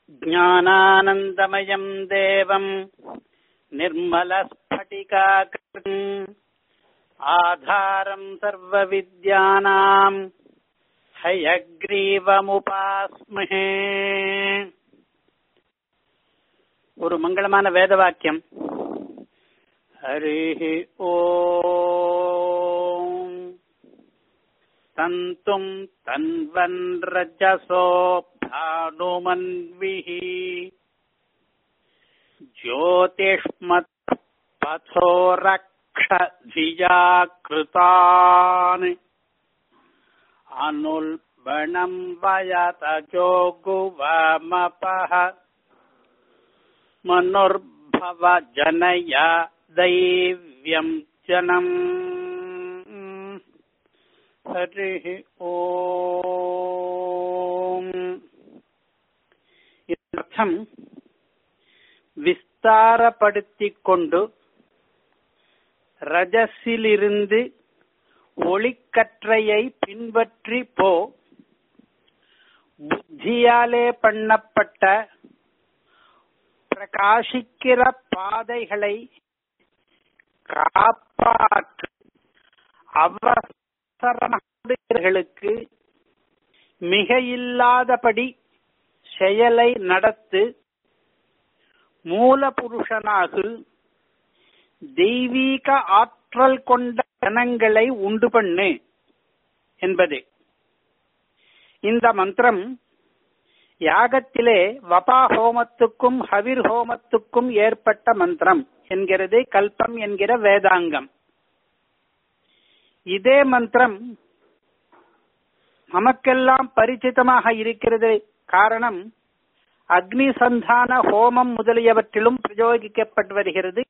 ज्ञानानन्दमयम् देवम् निर्मलस्फटिकाकृतिम् आधारम् सर्वविद्यानाम् ஹயக்ரீவமுபாஸ்மஹே ஒரு மங்களமான வேத வாக்கியம் ஹரி ஓம் தந்தும் தன்வன் ரஜசோ பானுமன்விः ज्योतिष्मत् पथो रक्ष धिया कृतान् अनुल्बणम् वयतजोगुवमपः मनुर्भव जनया दैव्यम् जनम् हरिः ஓம் அர்த்தம் விஸ்தாரப்படுத்திக் கொண்டு ரஜஸிலிருந்து ஒளிக்கற்றையை பின்பற்றி போ புத்தியாலே பண்ணப்பட்ட பிரகாசிக்கிற பாதைகளை காப்பாற்று அவசரர்களுக்கு மிக இல்லாதபடி செயலை நடத்து மூலபுருஷனாகு தெய்வீக ஆற்றல் கொண்ட ஜனங்களை உண்டு பண்ணு என்பது இந்த மந்திரம் யாகத்திலே வபா ஹோமத்துக்கும் ஹவிர் ஹோமத்துக்கும் ஏற்பட்ட மந்திரம் என்கிறது கல்பம் என்கிற வேதாங்கம் இதே மந்திரம் நமக்கெல்லாம் பரிச்சிதமாக இருக்கிறது காரணம் அக்னி சந்தான ஹோமம் முதலியவற்றிலும் பிரயோகிக்கப்பட்டு வருகிறது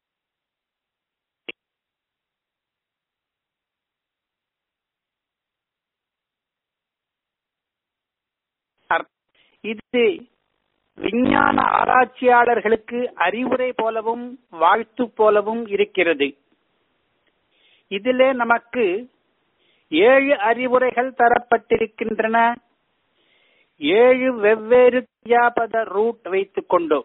இது விஞ்ஞான ஆராய்ச்சியாளர்களுக்கு அறிவுரை போலவும் வாழ்த்து போலவும் இருக்கிறது இதிலே நமக்கு ஏழு அறிவுரைகள் தரப்பட்டிருக்கின்றன ஏழு வெவ்வேறு கிரியாபத ரூட் வைத்துக் கொண்டு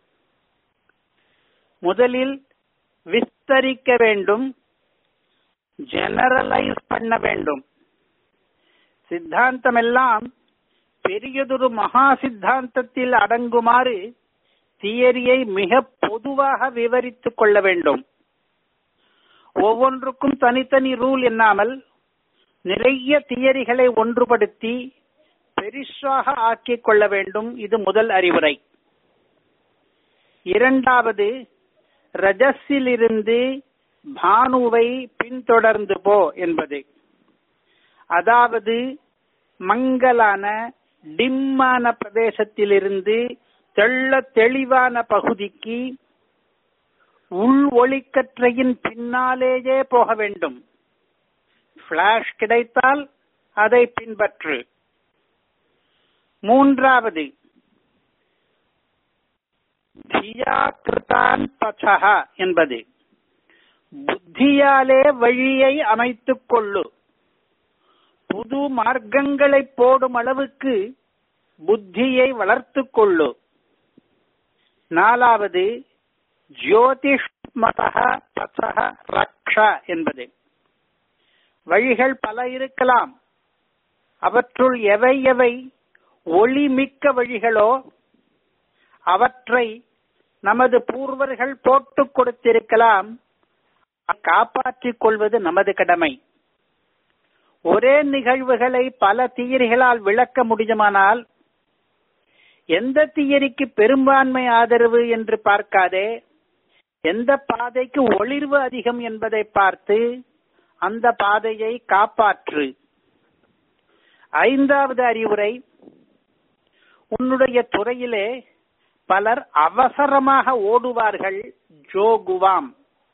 முதலில் விஸ்தரிக்க வேண்டும் ஜெனரலைஸ் பண்ண வேண்டும் சித்தாந்தம் எல்லாம் பெரியதொரு மகா சித்தாந்தத்தில் அடங்குமாறு தியரியை மிக பொதுவாக விவரித்துக் கொள்ள வேண்டும் ஒவ்வொன்றுக்கும் தனித்தனி ரூல் என்னாமல் நிறைய தியரிகளை ஒன்றுபடுத்தி பெரிசாக ஆக்கிக் கொள்ள வேண்டும் இது முதல் அறிவுரை இரண்டாவது ரஜஸிலிருந்து பானுவை பின்தொடர்ந்து போ என்பது அதாவது மங்கலான டிம்மான பிரதேசத்திலிருந்து தெள்ள தெளிவான பகுதிக்கு உள் ஒளிக்கற்றையின் பின்னாலேயே போக வேண்டும் பிளாஷ் கிடைத்தால் அதை பின்பற்று மூன்றாவது தியாகிருதான் பசகா என்பது புத்தியாலே வழியை அமைத்துக் கொள்ளு புது மார்க்கங்களை போடும் அளவுக்கு புத்தியை வளர்த்துக் கொள்ளு நாலாவது ஜோதிஷ் மதக பசக ரக்ஷா என்பது வழிகள் பல இருக்கலாம் அவற்றுள் எவை எவை ஒளி மிக்க வழிகளோ அவற்றை நமது பூர்வர்கள் போட்டுக் கொடுத்திருக்கலாம் காப்பாற்றிக் கொள்வது நமது கடமை ஒரே நிகழ்வுகளை பல தியரிகளால் விளக்க முடியுமானால் எந்த தியரிக்கு பெரும்பான்மை ஆதரவு என்று பார்க்காதே எந்த பாதைக்கு ஒளிர்வு அதிகம் என்பதை பார்த்து அந்த பாதையை காப்பாற்று ஐந்தாவது அறிவுரை உன்னுடைய துறையிலே பலர் அவசரமாக ஓடுவார்கள் ஜோகுவாம்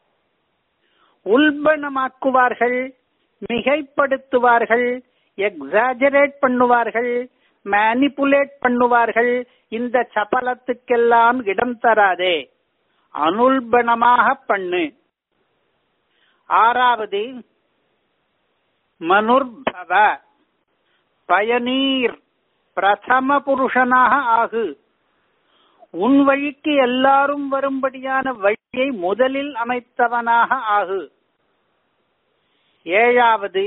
உல்பணமாக்குவார்கள் மிகைப்படுத்துவார்கள் எக்ஸாஜரேட் பண்ணுவார்கள் மேனிப்புலேட் பண்ணுவார்கள் இந்த சபலத்துக்கெல்லாம் இடம் தராதே அனுல்பணமாக பண்ணு ஆறாவது மனுர்பவ பயனீர் பிரதம புருஷனாக ஆகு உன் வழிக்கு எல்லாரும் வரும்படியான வழியை முதலில் அமைத்தவனாக ஆகு ஏழாவது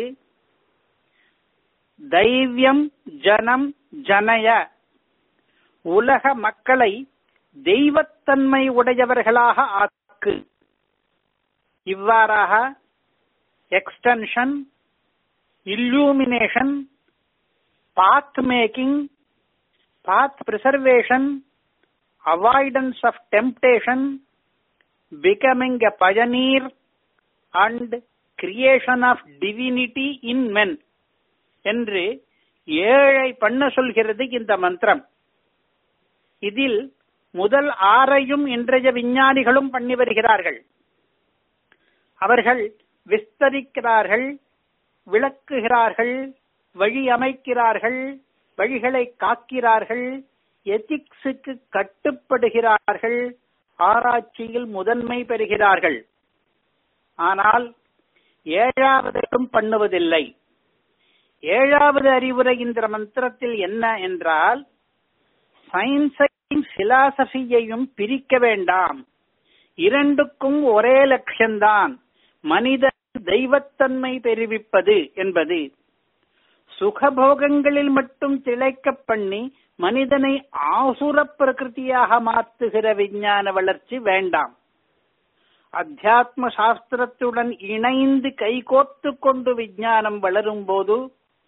தைவியம் ஜனம் ஜனய உலக மக்களை தெய்வத்தன்மை உடையவர்களாக ஆக்கு இவ்வாறாக extension illumination path making path preservation avoidance of temptation becoming a pioneer and creation of divinity in men என்று ஏழை பண்ண சொல்கிறது இந்த மந்திரம் இதில் முதல் ஆறையும் இன்றைய விஞ்ஞானிகளும் பண்ணி வருகிறார்கள் அவர்கள் விஸ்தரிக்கிறார்கள் விளக்குகிறார்கள் வழி அமைக்கிறார்கள் வழிகளை காக்கிறார்கள் எத்திக்ஸுக்கு கட்டுப்படுகிறார்கள் ஆராய்ச்சியில் முதன்மை பெறுகிறார்கள் ஆனால் ஏழாவதையும் பண்ணுவதில்லை ஏழாவது அறிவுரை இந்த மந்திரத்தில் என்ன என்றால் சயின்ஸையும் பிலாசபியையும் பிரிக்க வேண்டாம் இரண்டுக்கும் ஒரே லட்சியம்தான் மனித தெய்வத்தன்மை பெறுவிப்பது என்பது சுகபோகங்களில் மட்டும் திளைக்க பண்ணி மனிதனை ஆசுர பிரகிருதியாக மாற்றுகிற விஞ்ஞான வளர்ச்சி வேண்டாம் அத்தியாத்ம சாஸ்திரத்துடன் இணைந்து கைகோர்த்து கொண்டு விஞ்ஞானம் வளரும் போது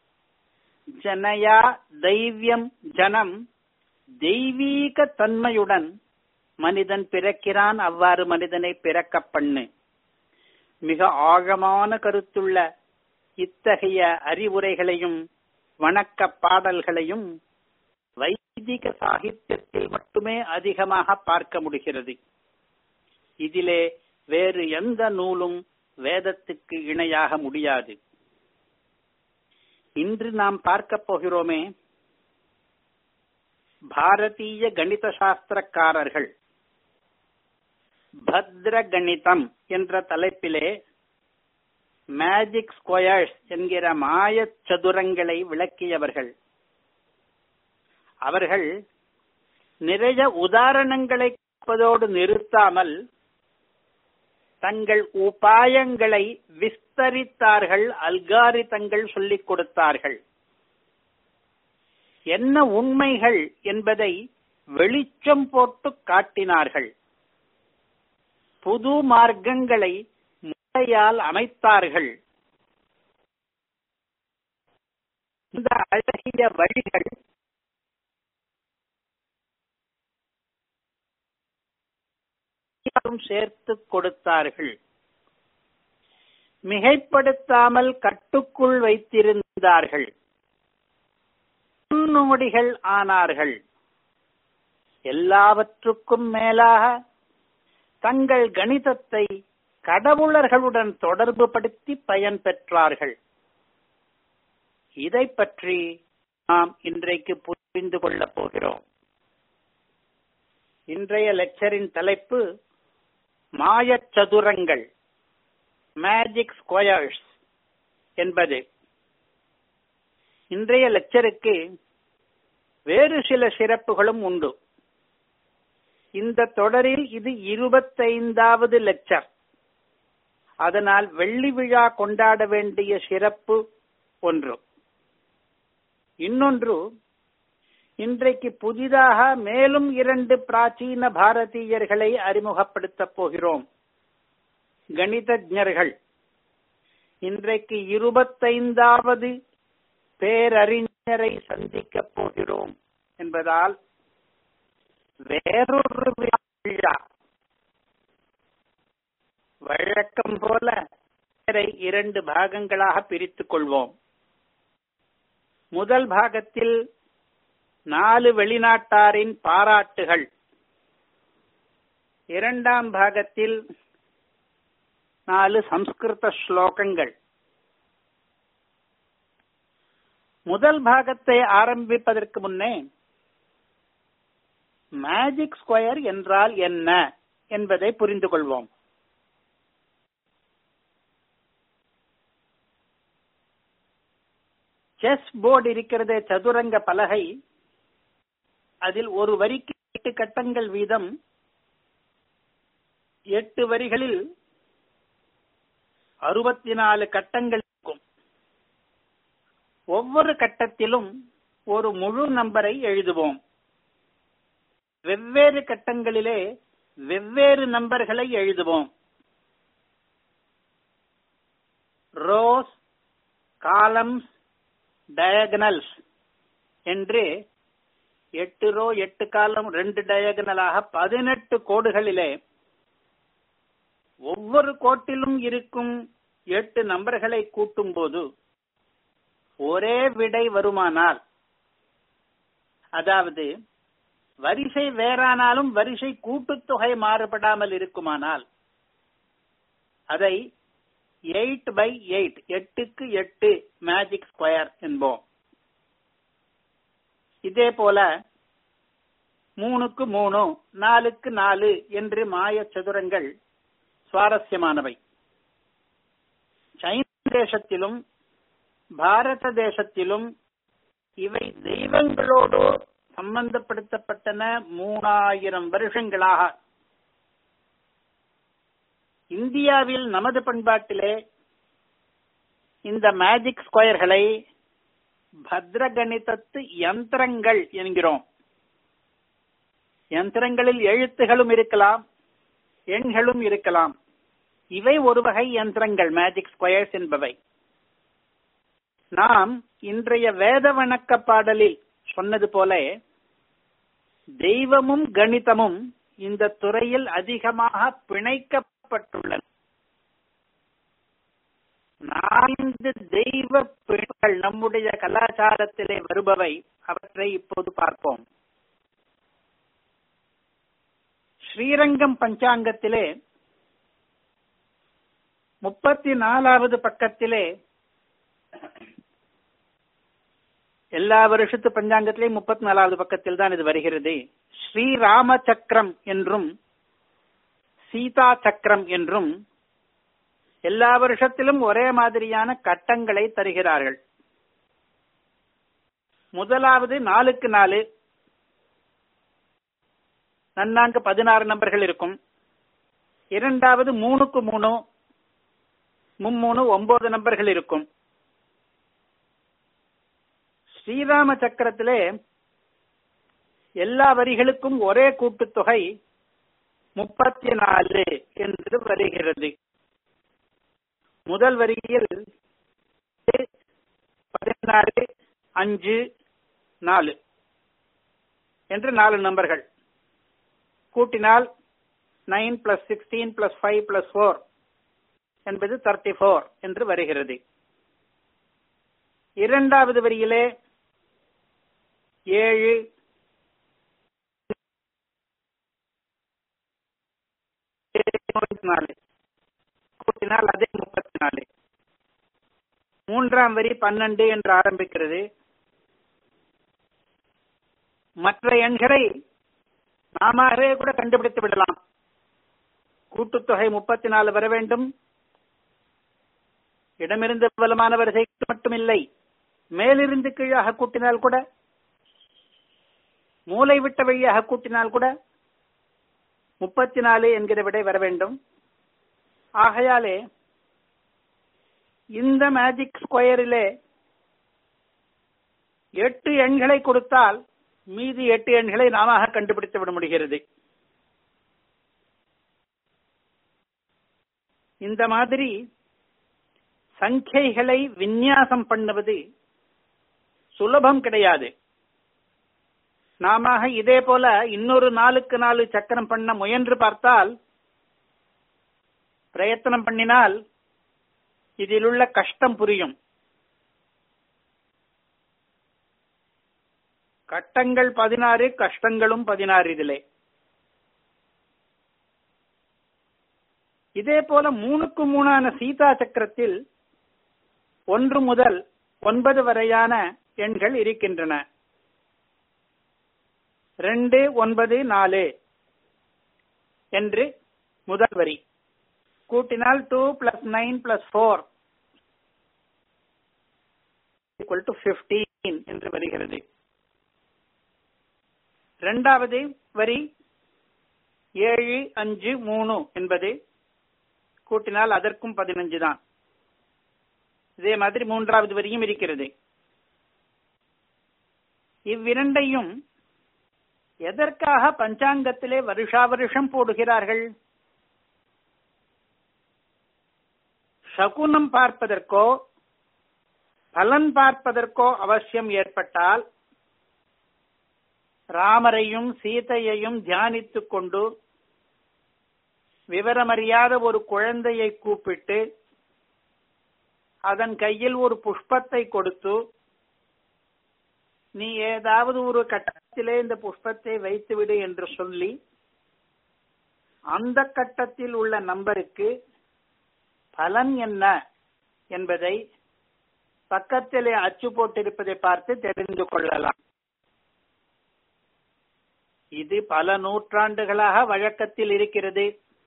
ஜனயா தெய்வியம் ஜனம் தெய்வீக தன்மையுடன் மனிதன் பிறக்கிறான் அவ்வாறு மனிதனை பிறக்க பண்ணு மிக ஆழமான கருத்துள்ள இத்தகைய அறிவுரைகளையும் வணக்க பாடல்களையும் வைதிக சாகித்யத்தில் மட்டுமே அதிகமாக பார்க்க முடிகிறது இதிலே வேறு எந்த நூலும் வேதத்துக்கு இணையாக முடியாது இன்று நாம் பார்க்க போகிறோமே பாரதீய கணித சாஸ்திரக்காரர்கள் பத்ர கணிதம் என்ற தலைப்பிலே மேஜிக் ஸ்கொயர்ஸ் என்கிற மாயச் சதுரங்களை விளக்கியவர்கள் அவர்கள் நிறைய உதாரணங்களை கொடுப்பதோடு நிறுத்தாமல் தங்கள் உபாயங்களை விஸ்தரித்தார்கள் அல்காரிதங்கள் சொல்லிக் கொடுத்தார்கள் என்ன உண்மைகள் என்பதை வெளிச்சம் போட்டு காட்டினார்கள் புது மார்க்கங்களை முறையால் அமைத்தார்கள் இந்த அழகிய வழிகள் சேர்த்து கொடுத்தார்கள் மிகைப்படுத்தாமல் கட்டுக்குள் வைத்திருந்தார்கள் முன்னோடிகள் ஆனார்கள் எல்லாவற்றுக்கும் மேலாக தங்கள் கணிதத்தை கடவுளர்களுடன் தொடர்பு படுத்தி பயன் பெற்றார்கள் இதை பற்றி நாம் இன்றைக்கு புரிந்து கொள்ளப் போகிறோம் இன்றைய லெக்சரின் தலைப்பு மாயச் சதுரங்கள் மேஜிக் ஸ்கொயர்ஸ் என்பது இன்றைய லெக்சருக்கு வேறு சில சிறப்புகளும் உண்டு இந்த தொடரில் இது இருபத்தைந்தாவது லெக்சர் அதனால் வெள்ளி விழா கொண்டாட வேண்டிய சிறப்பு ஒன்று இன்னொன்று இன்றைக்கு புதிதாக மேலும் இரண்டு பிராச்சீன பாரதீயர்களை அறிமுகப்படுத்தப் போகிறோம் கணிதஜர்கள் இன்றைக்கு இருபத்தைந்தாவது பேரறிஞரை சந்திக்கப் போகிறோம் என்பதால் வேறொரு விழா வழக்கம் போல இரண்டு பாகங்களாக பிரித்துக் கொள்வோம் முதல் பாகத்தில் நாலு வெளிநாட்டாரின் பாராட்டுகள் இரண்டாம் பாகத்தில் நாலு சம்ஸ்கிருத ஸ்லோகங்கள் முதல் பாகத்தை ஆரம்பிப்பதற்கு முன்னே மேஜிக் ஸ்கொயர் என்றால் என்ன என்பதை புரிந்து கொள்வோம் செஸ் போர்டு இருக்கிறதே சதுரங்க பலகை அதில் ஒரு வரிக்கு எட்டு கட்டங்கள் வீதம் எட்டு வரிகளில் அறுபத்தி நாலு கட்டங்கள் இருக்கும் ஒவ்வொரு கட்டத்திலும் ஒரு முழு நம்பரை எழுதுவோம் வெவ்வேறு கட்டங்களிலே வெவ்வேறு நம்பர்களை எழுதுவோம் ரோஸ் காலம்ஸ் டயகனல்ஸ் என்று எட்டு ரோ எட்டு காலம் ரெண்டு டயகனலாக பதினெட்டு கோடுகளிலே ஒவ்வொரு கோட்டிலும் இருக்கும் எட்டு நம்பர்களை கூட்டும் போது ஒரே விடை வருமானால் அதாவது வரிசை வேறானாலும் வரிசை கூட்டுத்தொகை மாறுபடாமல் இருக்குமானால் அதை எயிட் பை எயிட் எட்டுக்கு எட்டு மேஜிக் ஸ்கொயர் என்போம் இதே போல மூணுக்கு மூணு நாலுக்கு நாலு என்று மாய சதுரங்கள் சுவாரஸ்யமானவை சைன தேசத்திலும் பாரத தேசத்திலும் இவை தெய்வங்களோடு சம்பந்தப்படுத்தப்பட்டன மூணாயிரம் வருஷங்களாக இந்தியாவில் நமது பண்பாட்டிலே இந்த மேஜிக் ஸ்கொயர்களை பத்ரகணிதத்து யந்திரங்கள் என்கிறோம் யந்திரங்களில் எழுத்துகளும் இருக்கலாம் எண்களும் இருக்கலாம் இவை ஒரு வகை யந்திரங்கள் மேஜிக் ஸ்கொயர்ஸ் என்பவை நாம் இன்றைய வேத வணக்க பாடலில் சொன்னது போல தெய்வமும் கணிதமும் இந்த துறையில் அதிகமாக பிணைக்கப்பட்டுள்ளன நான்கு தெய்வ பிணைகள் நம்முடைய கலாச்சாரத்திலே வருபவை அவற்றை இப்போது பார்ப்போம் ஸ்ரீரங்கம் பஞ்சாங்கத்திலே முப்பத்தி நாலாவது பக்கத்திலே எல்லா வருஷத்து பஞ்சாங்கத்திலே முப்பத்தி நாலாவது பக்கத்தில் தான் இது வருகிறது ஸ்ரீராம சக்கரம் என்றும் சீதா சக்கரம் என்றும் எல்லா வருஷத்திலும் ஒரே மாதிரியான கட்டங்களை தருகிறார்கள் முதலாவது நாலுக்கு நாலு நன்னாங்கு பதினாறு நம்பர்கள் இருக்கும் இரண்டாவது மூணுக்கு மூணு மும்மூணு ஒன்பது நம்பர்கள் இருக்கும் ஸ்ரீராம சக்கரத்திலே எல்லா வரிகளுக்கும் ஒரே கூட்டுத்தொகை முப்பத்தி நாலு என்று வருகிறது முதல் வரியில் பதினாறு அஞ்சு நாலு என்று நாலு நம்பர்கள் கூட்டினால் nine plus sixteen plus five plus four என்பது தேர்ட்டி ஃபோர் என்று வருகிறது இரண்டாவது வரியிலே ஏழு நாலு கூட்டினால் அதே முப்பத்தி நாலு மூன்றாம் வரி பன்னெண்டு என்று ஆரம்பிக்கிறது மற்ற எண்களை நாமவே கூட கண்டுபிடித்து விடலாம் கூட்டுத்தொகை முப்பத்தி நாலு வர வேண்டும் இடமிருந்து பலமான வரிசைக்கு மட்டுமில்லை மேலிருந்து கீழாக கூட்டினால் கூட மூளை விட்ட வழியாக கூட்டினால் கூட முப்பத்தி நாலு என்கிற விடை வர வேண்டும் ஆகையாலே இந்த மேஜிக் ஸ்கொயரிலே எட்டு எண்களை கொடுத்தால் மீதி எட்டு எண்களை நாம கண்டுபிடித்து விட முடிகிறது இந்த மாதிரி சங்கைகளை விநியாசம் பண்ணுவது சுலபம் கிடையாது நாம இதே போல இன்னொரு நாளுக்கு நாலு சக்கரம் பண்ண முயன்று பார்த்தால் பிரயத்தனம் பண்ணினால் இதில் உள்ள கஷ்டம் புரியும் கட்டங்கள் பதினாறு கஷ்டங்களும் பதினாறு இதிலே இதே போல மூணுக்கு மூணான சீதா சக்கரத்தில் ஒன்று முதல் ஒன்பது வரையான எண்கள் இருக்கின்றன ரெண்டு ஒன்பது நாலு என்று முதல் வரி கூட்டினால் two plus nine plus four equal to fifteen என்று வருகிறது இரண்டாவது வரி ஏழு அஞ்சு மூணு என்பது கூட்டினால் அதற்கும் பதினஞ்சு தான் இதே மாதிரி மூன்றாவது வரியும் இருக்கிறது இவ்விரண்டையும் எதற்காக பஞ்சாங்கத்திலே வருஷா வருஷம் போடுகிறார்கள் சகுனம் பார்ப்பதற்கோ பலன் பார்ப்பதற்கோ அவசியம் ஏற்பட்டால் ராமரையும் சீதையையும் தியானித்துக் கொண்டு விவரமறியாத ஒரு குழந்தையை கூப்பிட்டு அதன் கையில் ஒரு புஷ்பத்தை கொடுத்து நீ ஏதாவது ஒரு கட்டத்திலே இந்த புஷ்பத்தை வைத்துவிடு என்று சொல்லி அந்த கட்டத்தில் உள்ள நம்பருக்கு பலன் என்ன என்பதை பக்கத்திலே அச்சு போட்டிருப்பதை பார்த்து தெரிந்து கொள்ளலாம் இது பல நூற்றாண்டுகளாக வழக்கத்தில் இருக்கிறது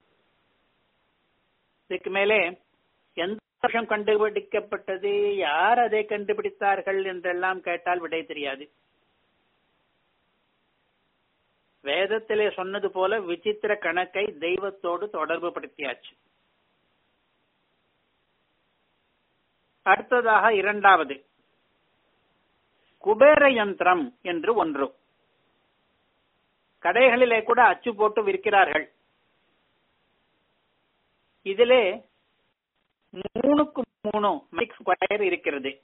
இதுக்கு மேலே எந்த வருஷம் கண்டுபிடிக்கப்பட்டது யார் அதை கண்டுபிடித்தார்கள் என்றெல்லாம் கேட்டால் விடை தெரியாது வேதத்திலே சொன்னது போல விசித்திர கணக்கை தெய்வத்தோடு தொடர்பு படுத்தியாச்சு அடுத்ததாக இரண்டாவது குபேர யந்திரம் என்று ஒன்று கடைகளிலே கூட அச்சு போட்டு விற்கிறார்கள் இதிலே மூணுக்கு மூணு மைக் ஸ்கொயர் இருக்கிறது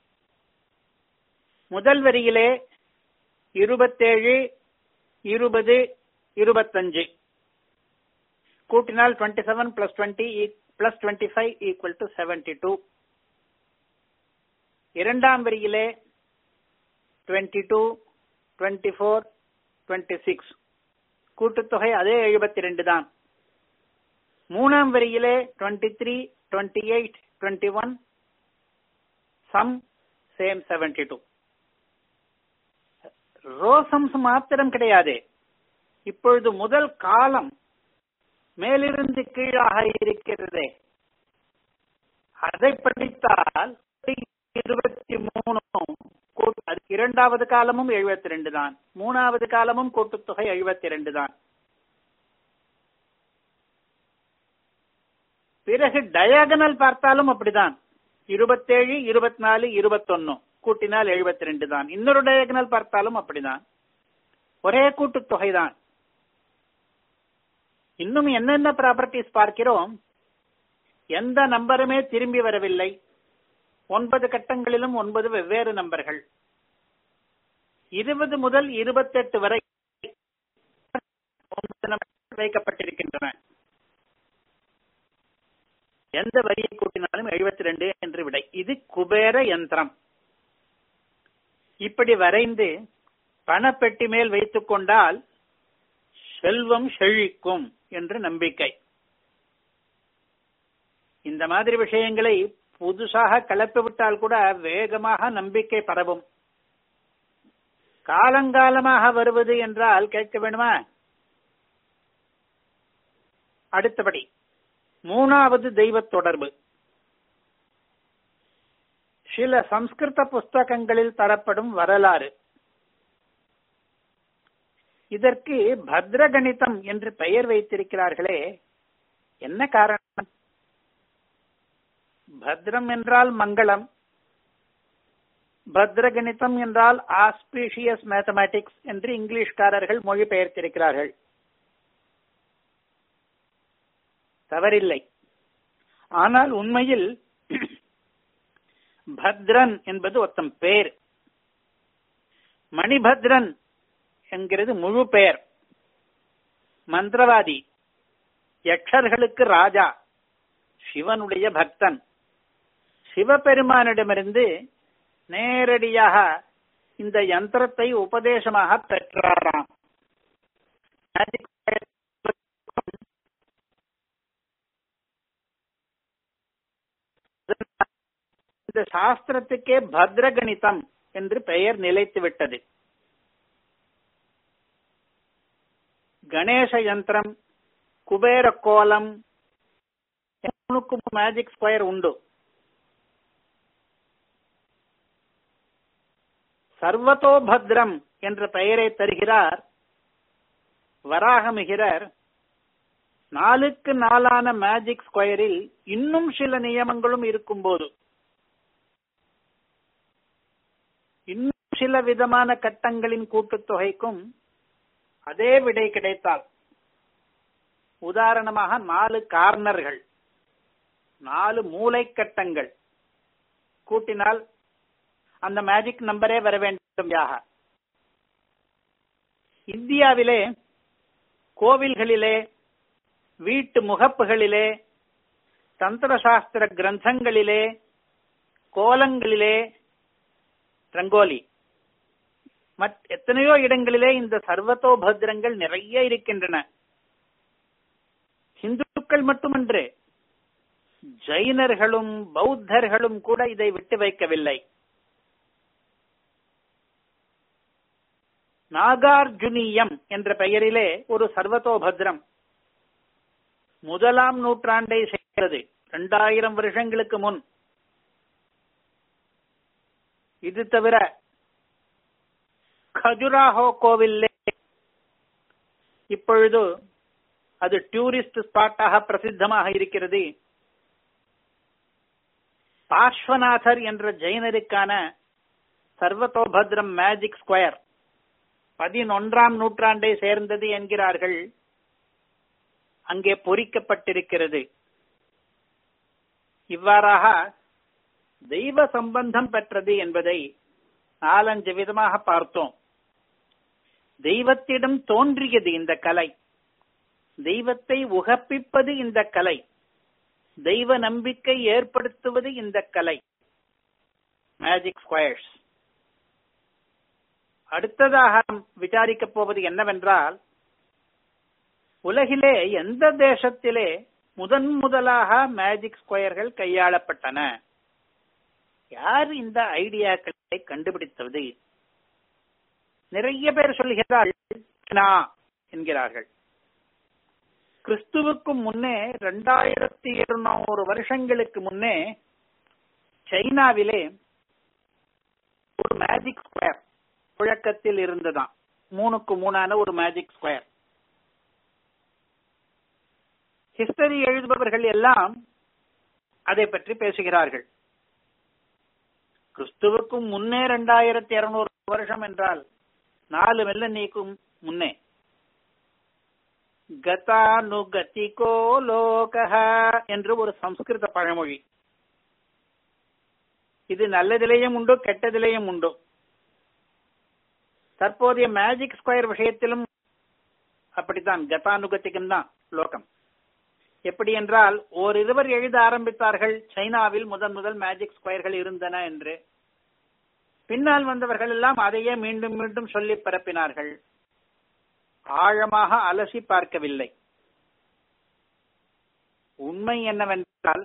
முதல் வரியிலே இருபத்தேழு இருபது இருபத்தஞ்சு கூட்டினால் twenty seven plus twenty plus twenty five equal to seventy two இரண்டாம் வரியிலே twenty two twenty four twenty six கூட்டுத்தொகை அதே எழுபத்தி ரெண்டு தான் மூணாம் வரியிலே twenty three twenty eight twenty one sum same seventy two row sums மாத்திரம் கிடையாது இப்பொழுது முதல் காலம் மேலிருந்து கீழாக இருக்கிறதே அதை படித்தால் இருபத்தி மூணு இரண்டாவது காலமும் எழுபத்தி ரெண்டு தான் மூணாவது காலமும் கூட்டுத்தொகை எழுபத்தி ரெண்டு தான் பிறகு டயகனல் பார்த்தாலும் அப்படிதான் இருபத்தேழு இருபத்தி நாலு இருபத்தொன்னு கூட்டினால் எழுபத்தி ரெண்டு தான் இன்னொரு டயகனல் பார்த்தாலும் அப்படிதான் ஒரே கூட்டுத்தொகை தான் இன்னும் என்னென்ன ப்ராப்பர்ட்டிஸ் பார்க்கிறோம் எந்த நம்பருமே திரும்பி வரவில்லை ஒன்பது கட்டங்களிலும் ஒன்பது வெவ்வேறு நம்பர்கள் இருபது முதல் இருபத்தெட்டு வரை வைக்கப்பட்டிருக்கின்றன எந்த வரியை கூட்டினாலும் எழுபத்தி ரெண்டு என்று விடை இது குபேர யந்திரம் இப்படி வரைந்து பணப்பெட்டி மேல் வைத்துக் கொண்டால் செல்வம் செழிக்கும் என்று நம்பிக்கை இந்த மாதிரி விஷயங்களை புதுசாக கலப்பி விட்டால் கூட வேகமாக நம்பிக்கை பரவும் காலங்காலமாக வருவது என்றால் கேட்க வேண்டுமா அடுத்தபடி மூணாவது தெய்வ தொடர்பு சில சம்ஸ்கிருத புஸ்தகங்களில் தரப்படும் வரலாறு இதற்கு பத்ரகணிதம் என்று பெயர் வைத்திருக்கிறார்களே என்ன காரணம் பத்ரம் என்றால் மங்களம் பத்ரகணிதம் என்றால் ஆஸ்பீஷியஸ் மேத்தமேட்டிக்ஸ் என்று இங்கிலீஷ்காரர்கள் மொழிபெயர்த்திருக்கிறார்கள் தவறில்லை ஆனால் உண்மையில் பத்ரன் என்பது ஒருத்தன் பேர் மணிபத்ரன் என்கிறது முழு பெயர் மந்திரவாதி யக்ஷர்களுக்கு ராஜா சிவனுடைய பக்தன் சிவபெருமானிடமிருந்து நேரடியாக இந்த யந்திரத்தை உபதேசமாக பெற்றாராம் இந்த சாஸ்திரத்துக்கே பத்ரகணிதம் என்று பெயர் நிலைத்து விட்டது கணேச யந்திரம் குபேர கோலம் மேஜிக் ஸ்கொயர் உண்டு சர்வதோபத்ரம் என்ற பெயரை தருகிறார் வராகமிகிரர் நாலுக்கு நாலான மேஜிக் ஸ்கொயரில் இன்னும் சில நியமங்களும் இருக்கும்போது இன்னும் சில விதமான கட்டங்களின் கூட்டுத்தொகைக்கும் அதே விடை கிடைத்தால் உதாரணமாக நாலு கார்னர்கள் நாலு மூளை கட்டங்கள் கூட்டினால் அந்த மேஜிக் நம்பரே வர வேண்டும் யாக இந்தியாவிலே கோவில்களிலே வீட்டு முகப்புகளிலே தந்திர சாஸ்திர கிரந்தங்களிலே கோலங்களிலே ரங்கோலி மத் எத்தனையோ இடங்களிலே இந்த சர்வத்தோபத்ரங்கள் நிறைய இருக்கின்றன இந்துக்கள் மட்டுமன்று ஜைனர்களும் பௌத்தர்களும் கூட இதை விட்டு வைக்கவில்லை நாகார்ஜுனியம் என்ற பெயரிலே ஒரு சர்வத்தோபத்ரம் முதலாம் நூற்றாண்டை சேர்ந்தது இரண்டாயிரம் வருஷங்களுக்கு முன் இது தவிர கஜுராஹோ கோவில்லே இப்பொழுது அது டூரிஸ்ட் ஸ்பாட்டாக பிரசித்தமாக இருக்கிறது பார்ஸ்வநாதர் என்ற ஜெயினருக்கான சர்வத்தோபத்ரம் மேஜிக் ஸ்கொயர் பதினொன்றாம் நூற்றாண்டை சேர்ந்தது என்கிறார்கள் அங்கே பொறிக்கப்பட்டிருக்கிறது இவ்வாறாக தெய்வ சம்பந்தம் பெற்றது என்பதை நாலஞ்சு விதமாக பார்த்தோம் தெய்வத்திடம் தோன்றியது இந்த கலை தெய்வத்தை உகப்பிப்பது இந்த கலை தெய்வ நம்பிக்கை ஏற்படுத்துவது இந்த கலை மேஜிக் ஸ்கொயர்ஸ் அடுத்ததாக விசாரிக்கப் போவது என்னவென்றால் உலகிலே எந்த தேசத்திலே முதன் முதலாக மேஜிக் ஸ்கொயர்கள் கையாளப்பட்டன யார் இந்த ஐடியாக்களை கண்டுபிடித்தது நிறைய பேர் சொல்கிறார்கள் என்கிறார்கள் கிறிஸ்துவுக்கு முன்னே இரண்டாயிரத்தி இருநூறு வருஷங்களுக்கு முன்னே சைனாவிலே ஒரு மேஜிக் ஸ்கொயர் புழக்கத்தில் இருந்ததாம் மூணுக்கு மூணான ஒரு மேஜிக் ஸ்கொயர் ஹிஸ்டரி எழுதுபவர்கள் எல்லாம் அதை பற்றி பேசுகிறார்கள் கிறிஸ்துவுக்கும் முன்னே இரண்டாயிரத்தி இருநூறு வருஷம் என்றால் நாலு வெள்ள நீக்கும் முன்னே கதானுகதிகோ லோகஹ என்று ஒரு சம்ஸ்கிருத பழமொழி இது நல்லதிலேயும் உண்டு கெட்டதிலேயும் உண்டு தற்போதைய மேஜிக் ஸ்கொயர் விஷயத்திலும் அப்படித்தான் கதானுகத்திகம் தான் லோகம் எப்படி என்றால் ஓரிருவர் எழுத ஆரம்பித்தார்கள் சைனாவில் முதன் முதல் மேஜிக் ஸ்கொயர்கள் இருந்தன என்று பின்னால் வந்தவர்கள் எல்லாம் அதையே மீண்டும் மீண்டும் சொல்லி பரப்பினார்கள் ஆழமாக அலசி பார்க்கவில்லை உண்மை என்னவென்றால்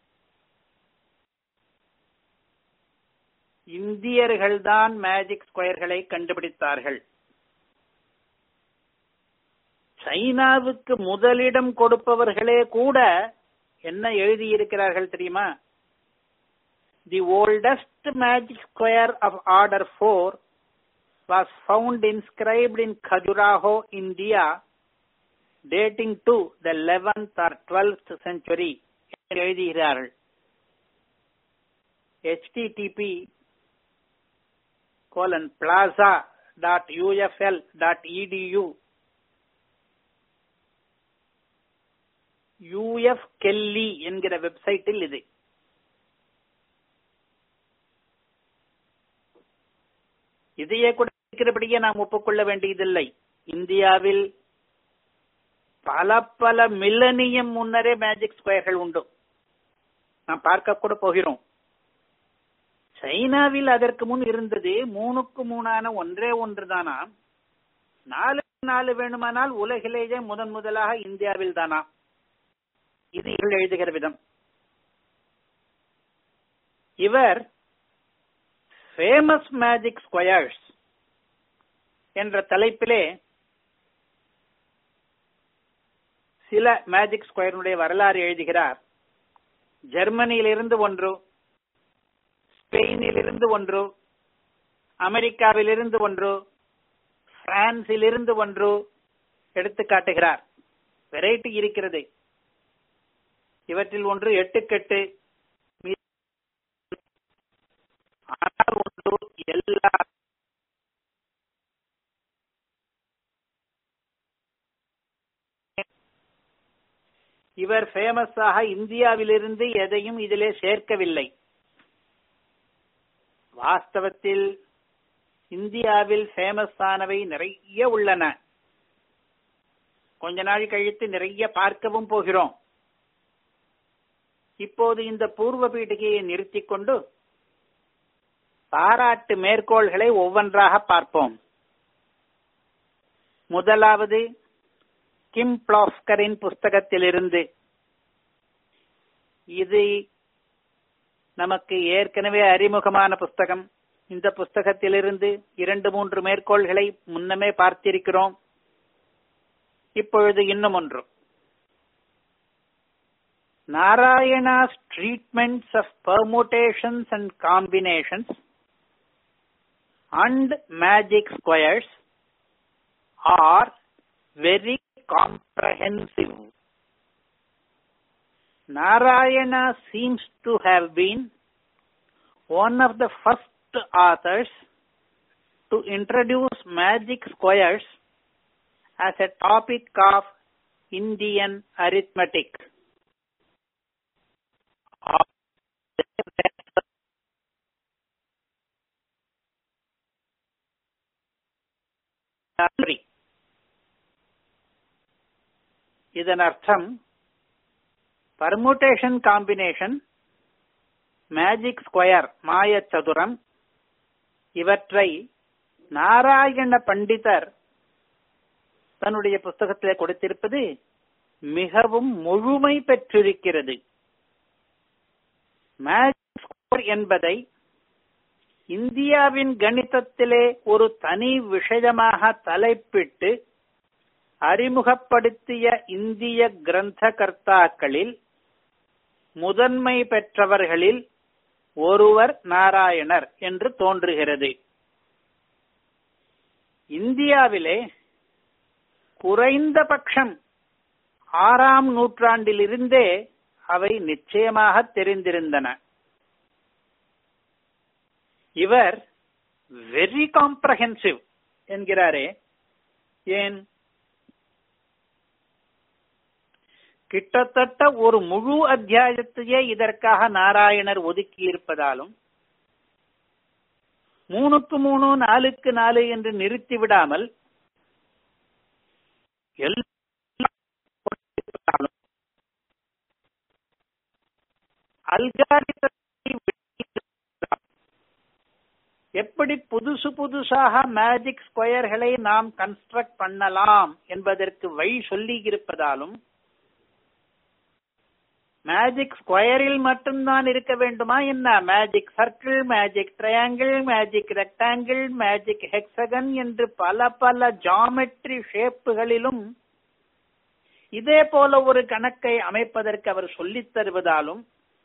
இந்தியர்கள்தான் மேஜிக் ஸ்கொயர்களை கண்டுபிடித்தார்கள் சைனாவுக்கு முதலிடம் கொடுப்பவர்களே கூட என்ன எழுதியிருக்கிறார்கள் தெரியுமா the oldest magic square of order four was found inscribed in Khajuraho India dating to the eleventh or twelfth century எழுதுகிறார்கள் HTTP colon plaza dot UFL dot EDU UF Kelly என்கிற வெப்சைட்டில் இது இதையே கூட இருக்கிறபடியே நாம் ஒப்புக்கொள்ள வேண்டியதில்லை இந்தியாவில் பல பல மில்லனியம் முன்னரே மேஜிக் ஸ்கொயர்கள் உண்டு நாம் பார்க்க கூட போகிறோம் சைனாவில் அதற்கு முன் இருந்தது மூணுக்கு மூணான ஒன்றே ஒன்று தானா நாலு நாலு வேணுமானால் உலகிலேயே முதன் முதலாக இந்தியாவில் தானா இது இவர்கள் எழுதுகிற விதம் இவர் ஃபேமஸ் மேஜிக் ஸ்கொயர்ஸ் என்ற தலைப்பிலே சில மேஜிக் ஸ்கொயருடைய வரலாறு எழுதுகிறார் ஜெர்மனியிலிருந்து ஒன்று ஸ்பெயினிலிருந்து ஒன்று அமெரிக்காவிலிருந்து ஒன்று பிரான்சிலிருந்து ஒன்று எடுத்து காட்டுகிறார் வெரைட்டி இருக்கிறது இவற்றில் ஒன்று எட்டுக்கெட்டு ஆனால் ஒன்று எல்லா இவர் ஃபேமஸாக இந்தியாவிலிருந்து எதையும் இதிலே சேர்க்கவில்லை வாஸ்தவத்தில் இந்தியாவில் ஃபேமஸ் ஆனவை நிறைய உள்ளன கொஞ்ச நாள் கழித்து நிறைய பார்க்கவும் போகிறோம் இப்போது இந்த பூர்வ பீடிகையை நிறுத்திக் கொண்டு பாராட்டு மேற்கோள்களை ஒவ்வொன்றாக பார்ப்போம் முதலாவது கிம் பிளாஸ்கரின் புஸ்தகத்திலிருந்து இது நமக்கு ஏற்கனவே அறிமுகமான புஸ்தகம் இந்த புஸ்தகத்திலிருந்து இரண்டு மூன்று மேற்கோள்களை முன்னமே பார்த்திருக்கிறோம் இப்பொழுது இன்னும் ஒன்று Narayana's treatments of permutations and combinations and magic squares are very comprehensive. Narayana seems to have been one of the first authors to introduce magic squares as a topic of Indian arithmetic. இதன் அர்த்தம் permutation combination magic square மாய சதுரம் இவற்றை நாராயண பண்டிதர் தன்னுடைய புஸ்தகத்திலே கொடுத்திருப்பது மிகவும் முழுமை பெற்றிருக்கிறது மேஜிக் ஸ்கொயர் என்பதை இந்தியாவின் கணிதத்திலே ஒரு தனி விஷயமாக தலைப்பிட்டு அறிமுகப்படுத்திய இந்திய கிரந்த கர்த்தாக்களில் முதன்மை பெற்றவர்களில் ஒருவர் நாராயணர் என்று தோன்றுகிறது இந்தியாவிலே குறைந்தபட்சம் ஆறாம் நூற்றாண்டிலிருந்தே அவை நிச்சயமாக தெரிந்திருந்தன இவர் வெரி காம்ப்ரஹென்சிவ் என்கிறாரே ஏன் கிட்டத்தட்ட ஒரு முழு அத்தியாயத்தையே இதற்காக நாராயணர் ஒதுக்கி இருப்பதாலும் மூணுக்கு மூணு நாலுக்கு நாலு என்று நிறுத்தி விடாமல் எப்படி புதுசு புதுசாக மேஜிக் ஸ்கொயர்களை நாம் கன்ஸ்ட்ரக்ட் பண்ணலாம் என்பதற்கு வழி சொல்லி இருப்பதாலும் மேஜிக் ஸ்கொயரில் மட்டும்தான் இருக்க வேண்டுமா என்ன magic circle magic triangle magic rectangle magic hexagon என்று பல பல ஜாமெட்ரி ஷேப்புகளிலும் இதே போல ஒரு கணக்கை அமைப்பதற்கு அவர் சொல்லித் தருவதாலும்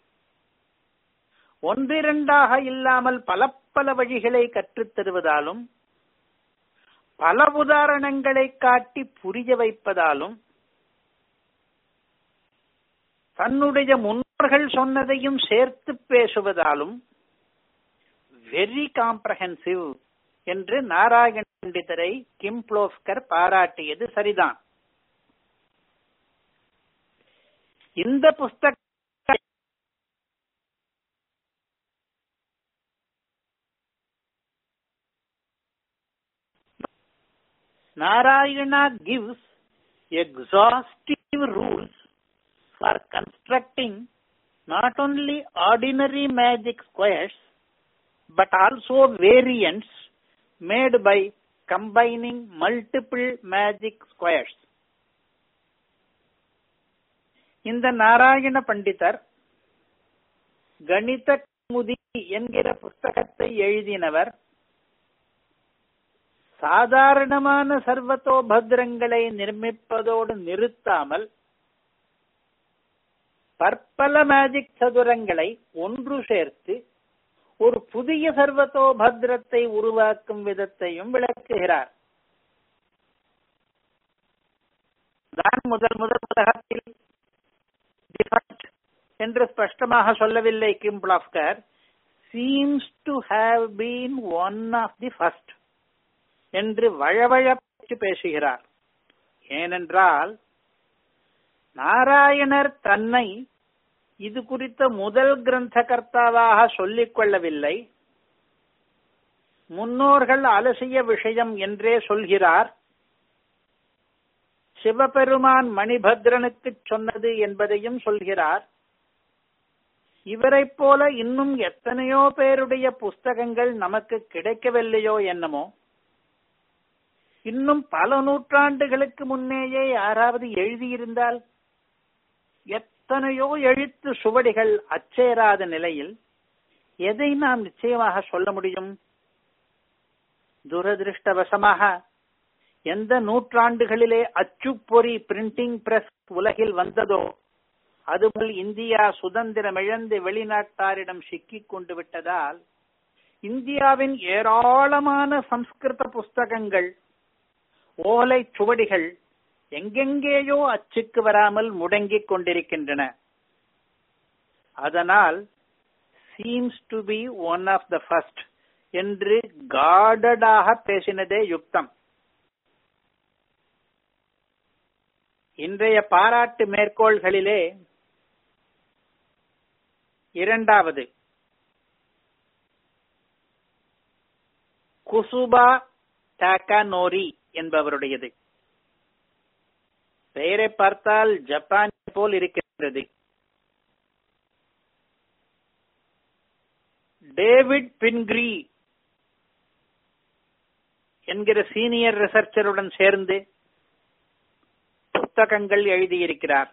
ஒன்றிரண்டாக இல்லாமல் பல பல வழிகளை கற்றுத் தருவதாலும் பல உதாரணங்களை காட்டி புரிய வைப்பதாலும் தன்னுடைய முன்னோர்கள் சொன்னதையும் சேர்த்து பேசுவதாலும் வெரி காம்ப்ரஹென்சிவ் என்று நாராயண பண்டிதரை கிம்ப்ளோஸ்கர் பாராட்டியது சரிதான் இந்த புஸ்தக Narayana gives exhaustive rules for constructing not only ordinary magic squares but also variants made by combining multiple magic squares. இந்த நாராயண பண்டிதர் கணித முதி என்கிற புஸ்தகத்தை எழுதினவர் சாதாரணமான சர்வத்தோபத்ரங்களை நிர்மிப்பதோடு நிறுத்தாமல் பற்பல மேஜிக் சதுரங்களை ஒன்று சேர்த்து ஒரு புதிய சர்வத்தோபத்ரத்தை உருவாக்கும் விதத்தையும் விளக்குகிறார் நான் முதல் முதல் உலகத்தில் தி ஃபர்ஸ்ட் என்று ஸ்பஷ்டமாக சொல்லவில்லை Kim Plofker seems to have been one of the first என்று வழவழப்பு பேசுகிறார் ஏனென்றால் நாராயணர் தன்னை இது குறித்த முதல் கிரந்த கர்த்தாவாக சொல்லிக் கொள்ளவில்லை முன்னோர்கள் அலசிய விஷயம் என்றே சொல்கிறார் சிவபெருமான் மணிபத்ரனுக்கு சொன்னது என்பதையும் சொல்கிறார் இவரைப் போல இன்னும் எத்தனையோ பேருடைய புஸ்தகங்கள் நமக்கு கிடைக்கவில்லையோ என்னமோ இன்னும் பல நூற்றாண்டுகளுக்கு முன்னேயே யாராவது எழுதியிருந்தால் எத்தனையோ எழுத்து சுவடிகள் அச்சேராத நிலையில் எதை நாம் நிச்சயமாக சொல்ல முடியும் துரதிருஷ்டவசமாக எந்த நூற்றாண்டுகளிலே அச்சுப்பொறி பிரிண்டிங் பிரஸ் உலகில் வந்ததோ அதுபோல் இந்தியா சுதந்திரமிழந்து வெளிநாட்டாரிடம் சிக்கிக் கொண்டு விட்டதால் இந்தியாவின் ஏராளமான சம்ஸ்கிருத புஸ்தகங்கள் ஓலை சுவடிகள் எங்கெங்கேயோ அச்சுக்கு வராமல் முடங்கிக் கொண்டிருக்கின்றன அதனால் seems to be one of the first என்று காடடாக பேசினதே யுக்தம் இன்றைய பாராட்டு மேற்கோள்களிலே இரண்டாவது குசுபா டாக்கானோரி என்பவருடையது பெயரை பார்த்தால் ஜப்பான் போல் இருக்கிறது டேவிட் பின்கிரி என்கிற சீனியர் ரிசர்ச்சருடன் சேர்ந்து புத்தகங்கள் எழுதியிருக்கிறார்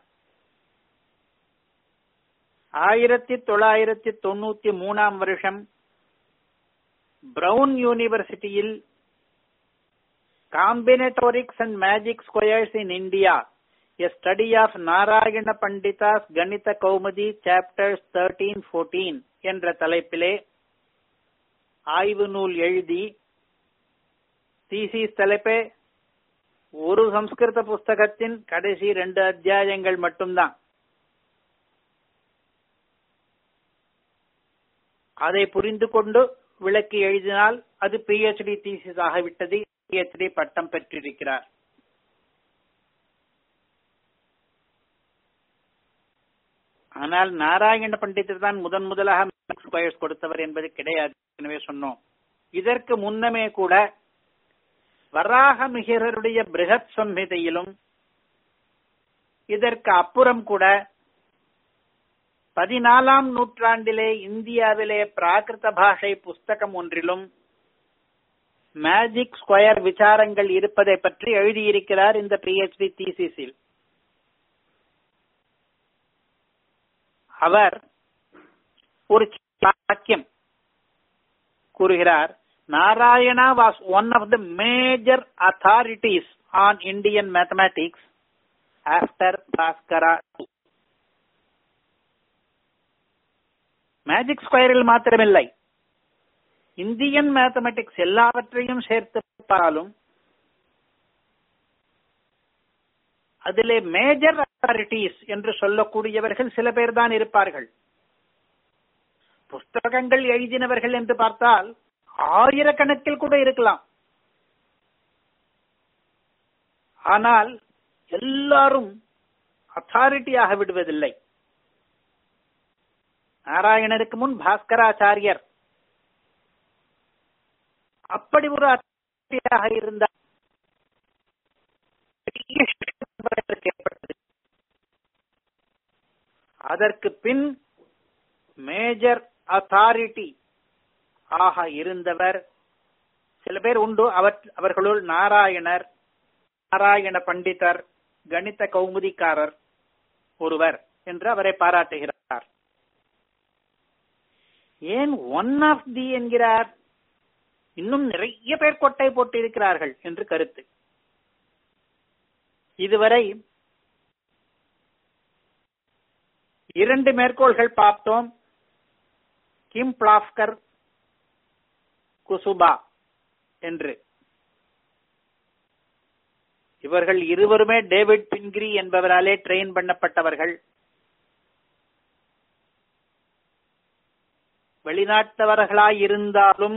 ஆயிரத்தி தொள்ளாயிரத்தி தொண்ணூத்தி மூணாம் வருஷம் பிரவுன் யூனிவர்சிட்டியில் combinatorics and magic squares in India a study of Narayana Pandita's Ganita Kaumudi chapters thirteen fourteen என்ற தலைப்பிலே ஆய்வு நூல் எழுதி தீசிஸ் தலைப்பே ஒரு சம்ஸ்கிருத புஸ்தகத்தின் கடைசி ரெண்டு அத்தியாயங்கள் மட்டும்தான் அதை புரிந்து கொண்டு விளக்கி எழுதினால் அது பிஹெச்டி தீசிஸ் ஆகிவிட்டது பிஹெச்டி பட்டம் பெற்றிருக்கிறார் ஆனால் நாராயண பண்டிதர் தான் முதன் முதலாக ஸ்கொயர்ஸ் கொடுத்தவர் என்பது கிடையாது எனவே சொன்னோம் இதற்கு முன்னமே கூட வராக மிகிரருடைய பிருகத் சம்ஹிதையிலும் இதற்கு அப்புறம் கூட பதினாலாம் நூற்றாண்டிலே இந்தியாவிலே பிராகிருத பாஷை புஸ்தகம் ஒன்றிலும் மேஜிக் ஸ்கொயர் விசாரங்கள் இருப்பதை பற்றி எழுதியிருக்கிறார் இந்த பிஹெச்டி தீசிஸில் அவர் ஒரு வாக்கியம் கூறுகிறார் Narayana was one of the major authorities on Indian mathematics after Bhaskara magic ஸ்கொயரில் மாத்திரமில்லை இந்தியன் மேத்தமெட்டிக்ஸ் எல்லாவற்றையும் சேர்த்து பார்த்தாலும் அதிலே மேஜர் அத்தாரிட்டிஸ் என்று சொல்லக்கூடியவர்கள் சில பேர் தான் இருப்பார்கள் புஸ்தகங்கள் எழுதினவர்கள் என்று பார்த்தால் ஆயிரக்கணக்கில் கூட இருக்கலாம் ஆனால் எல்லாரும் அத்தாரிட்டியாக விடுவதில்லை நாராயணருக்கு முன் பாஸ்கராச்சாரியர் அப்படி ஒரு அத்தாரிட்டியாக இருந்தார் ஏற்பட்டது அதற்கு பின் மேஜர் அத்தாரிட்டி ஆக இருந்தவர் சில பேர் உண்டு அவர் அவர்களுள் நாராயணர் நாராயண பண்டிதர் கணித கௌமுதிக்காரர் ஒருவர் என்று அவரை பாராட்டுகிறார் ஏன் ஒன் ஆஃப் தி என்கிறார் இன்னும் நிறைய பேர் கொட்டை போட்டிருக்கிறார்கள் என்று கருத்து இதுவரை இரண்டு மேற்கோள்கள் பார்த்தோம் கிம் பிளாப்கர் குசுபா என்று இவர்கள் இருவருமே டேவிட் பின்கிரி என்பவராலே ட்ரெயின் பண்ணப்பட்டவர்கள் வெளிநாட்டவர்களாயிருந்தாலும்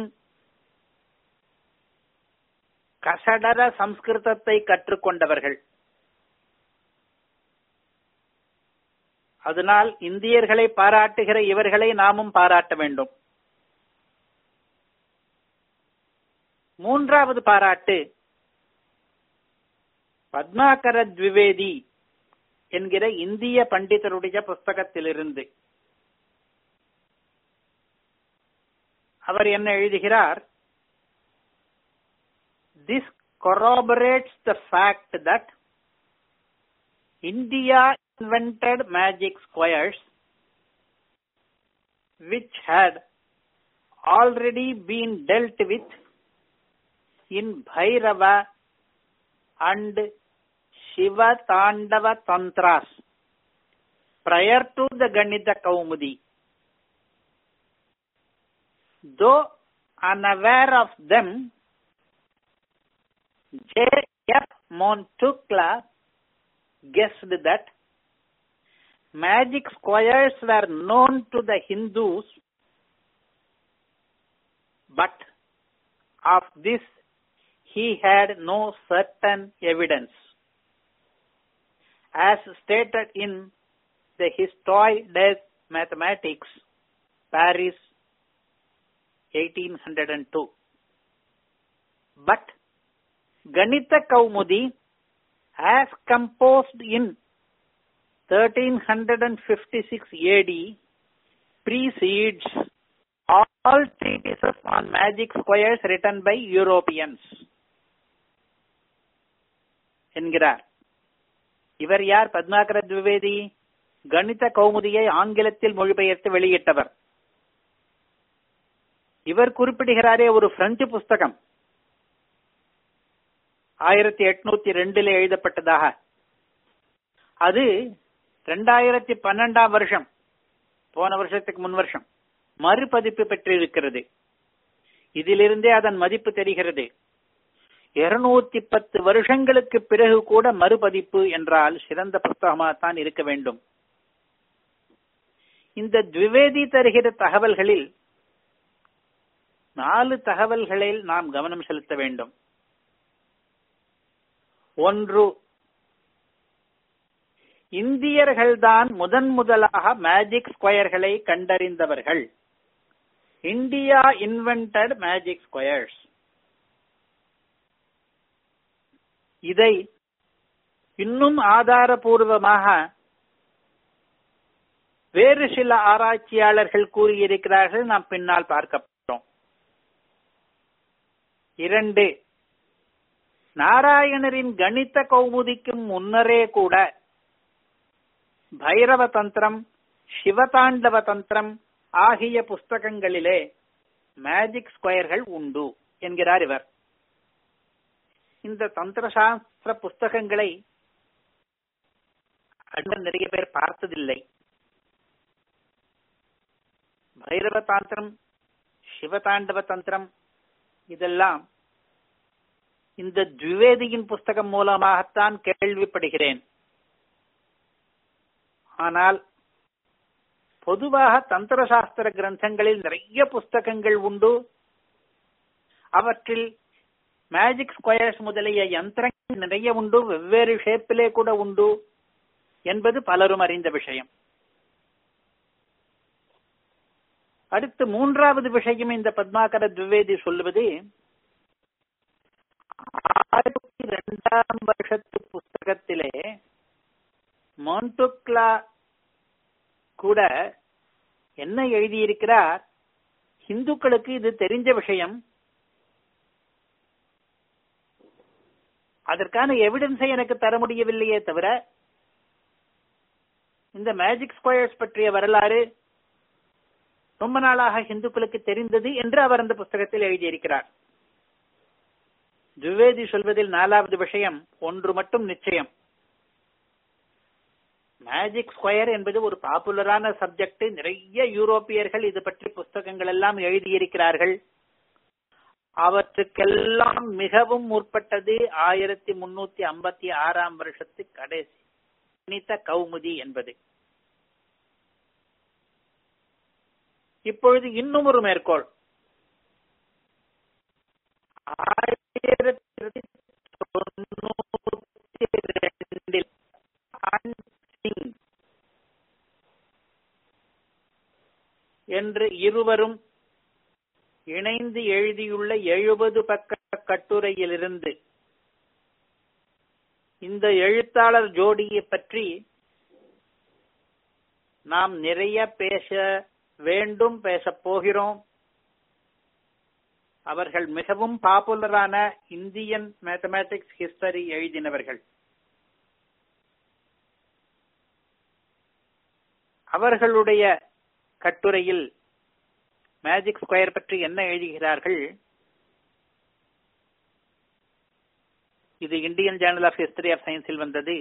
கசடர சம்ஸ்கிருதத்தை கற்றுக்கொண்டவர்கள் அதனால் இந்தியர்களை பாராட்டுகிற இவர்களை நாமும் பாராட்ட வேண்டும் மூன்றாவது பாராட்டு பத்மாகரத்விவேதி என்கிற இந்திய பண்டிதருடைய புஸ்தகத்திலிருந்து அவர் என்ன எழுதுகிறார் this corroborates the fact that India invented magic squares which had already been dealt with in Bhairava and Shiva Tandava Tantras prior to the Ganita Kaumudi. Though unaware of them, J. F. Montukla guessed that magic squares were known to the Hindus, but of this he had no certain evidence. As stated in the Histoire des Mathematiques, Paris, 1802. But Ganita Kaumudi, as composed in 1356 AD, precedes all treatises on magic squares written by Europeans. என்கிறார் இவர் யார் பத்மாகர திவேதி கணித கௌமுதியை ஆங்கிலத்தில் மொழிபெயர்த்து வெளியிட்டவர் இவர் குறிப்பிடுகிறாரே ஒரு French புஸ்தகம் ஆயிரத்தி எட்நூத்தி ரெண்டுல எழுதப்பட்டதாக அது ரெண்டாயிரத்தி பன்னெண்டாம் வருஷம் போன வருஷத்துக்கு முன் வருஷம் மறுபதிப்பு பெற்றிருக்கிறது இதிலிருந்தே அதன் மதிப்பு தெரிகிறது இருநூத்தி பத்து வருஷங்களுக்கு பிறகு கூட மறுபதிப்பு என்றால் சிறந்த புத்தகமாகத்தான் இருக்க வேண்டும் இந்த திவேதி தருகிற தகவல்களில் நாலு தகவல்களில் நாம் கவனம் செலுத்த வேண்டும் ஒன்று இந்தியர்கள்தான் முதன் முதலாக மேஜிக் ஸ்கொயர்களை கண்டறிந்தவர்கள் இந்தியா இன்வென்டட் மேஜிக் ஸ்கொயர்ஸ் இதை இன்னும் ஆதாரபூர்வமாக வேறு சில ஆராய்ச்சியாளர்கள் கூறியிருக்கிறார்கள் நாம் பின்னால் பார்க்க போறோம் இரண்டு நாராயணரின் கணித கௌமுதிக்கும் முன்னரே கூட பைரவ தந்திரம் சிவதாண்டவ தந்திரம் ஆகிய புஸ்தகங்களிலே மேஜிக் ஸ்கொயர்கள் உண்டு என்கிறார் இவர் இந்த தந்திரசாஸ்திர புஸ்தகங்களை நிறைய பேர் பார்த்ததில்லை பைரவ தாந்திரம் சிவதாண்டவ தந்திரம் இதெல்லாம் இந்த திவேதியின் புஸ்தகம் மூலமாகத்தான் கேள்விப்படுகிறேன் ஆனால் பொதுவாக தந்திரசாஸ்திர கிரந்தங்களில் நிறைய புஸ்தகங்கள் உண்டு அவற்றில் மேஜிக் ஸ்கொயர்ஸ் முதலிய யந்திரங்கள் நிறைய உண்டு வெவ்வேறு ஷேப்பிலே கூட உண்டு என்பது பலரும் அறிந்த விஷயம் அடுத்து மூன்றாவது விஷயம் இந்த பத்மாகர துவேதி சொல்லுவது ஆயிரத்தி இரண்டாம் வருஷத்து புஸ்தகத்திலே மான்டுக்லா கூட என்ன எழுதியிருக்கிறார் இந்துக்களுக்கு இது தெரிஞ்ச விஷயம் அதற்கான எவிடன்ஸை எனக்கு தர முடியவில்லையே தவிர இந்த மேஜிக் ஸ்கொயர்ஸ் பற்றிய வரலாறு ரொம்ப நாளாக இந்துக்களுக்கு தெரிந்தது என்று அவர் அந்த புஸ்தகத்தில் எழுதியிருக்கிறார் துவேதி சொல்வதில் நாலாவது விஷயம் ஒன்று மட்டும் நிச்சயம் மேஜிக் ஸ்கொயர் என்பது ஒரு பாப்புலரான சப்ஜெக்ட் நிறைய யூரோப்பியர்கள் இது பற்றி புஸ்தகங்கள் எல்லாம் எழுதியிருக்கிறார்கள் அவற்றுக்கெல்லாம் மிகவும் முற்பட்டது ஆயிரத்தி முன்னூத்தி ஐம்பத்தி ஆறாம் வருஷத்து கடைசி கணித கௌமுதி என்பது இப்பொழுது இன்னும் ஒரு மேற்கோள் ஆயிரத்தி தொண்ணூத்தி ரெண்டில் சிங் என்று இருவரும் இணைந்து எழுதியுள்ள எழுபது பக்க கட்டுரையிலிருந்து இந்த எழுத்தாளர் ஜோடியை பற்றி நாம் நிறைய பேச வேண்டும் பேசப் போகிறோம் அவர்கள் மிகவும் பாப்புலரான இந்தியன் மேத்தமேட்டிக்ஸ் ஹிஸ்டரி எழுதினவர்கள் அவர்களுடைய கட்டுரையில் மேஜிக் ஸ்கொயர் பற்றி என்ன எழுதுகிறார்கள் இது Indian journal of history of சயின்ஸில் வந்தது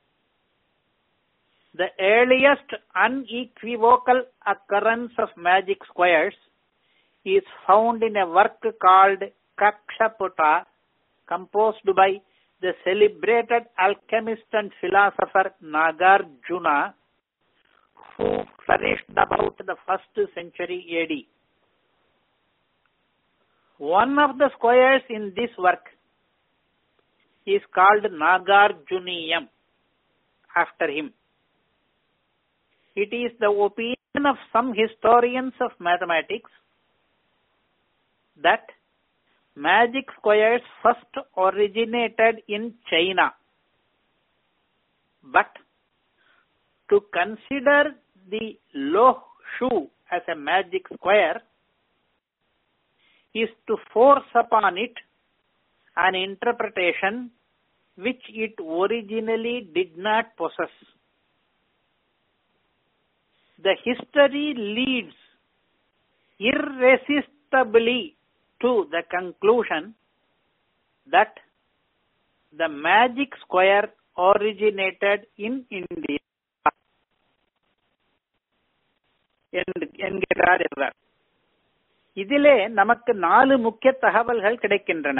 The earliest unequivocal occurrence of magic squares is found in a work called Kakshaputta, composed by the celebrated alchemist and philosopher Nagarjuna, who flourished about the first century AD. One of the squares in this work is called Nagarjuniyam after him. It is the opinion of some historians of mathematics that magic squares first originated in China. But to consider the Loh Shu as a magic square is to force upon it an interpretation which it originally did not possess. The history leads irresistibly to the conclusion that the magic square originated in India என்கிறார் இவர் இதிலே நமக்கு நாலு முக்கிய தகவல்கள் கிடைக்கின்றன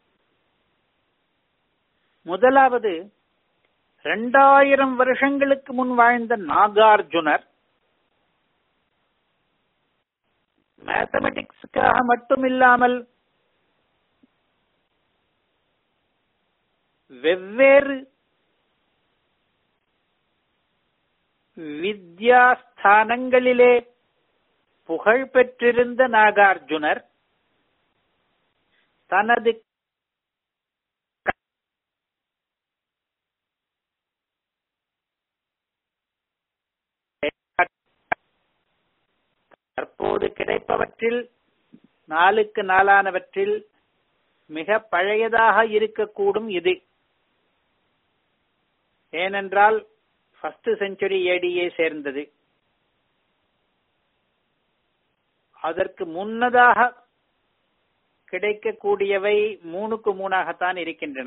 முதலாவது இரண்டாயிரம் வருஷங்களுக்கு முன் வாழ்ந்த நாகார்ஜுனர் மேத்தமெட்டிக்ஸுக்காக மட்டுமில்லாமல் வெவ்வேறு வித்யாஸ்தானங்களிலே புகழ் பெற்றிருந்த நாகார்ஜுனர் தனது தற்போது கிடைப்பவற்றில் நாளுக்கு நாளானவற்றில் மிக பழையதாக இருக்கக்கூடும் இது ஏனென்றால் ஃபர்ஸ்ட் செஞ்சுரி ஏடியை சேர்ந்தது அதற்கு முன்னதாக கிடைக்கக்கூடியவை மூணுக்கு மூணாகத்தான் இருக்கின்றன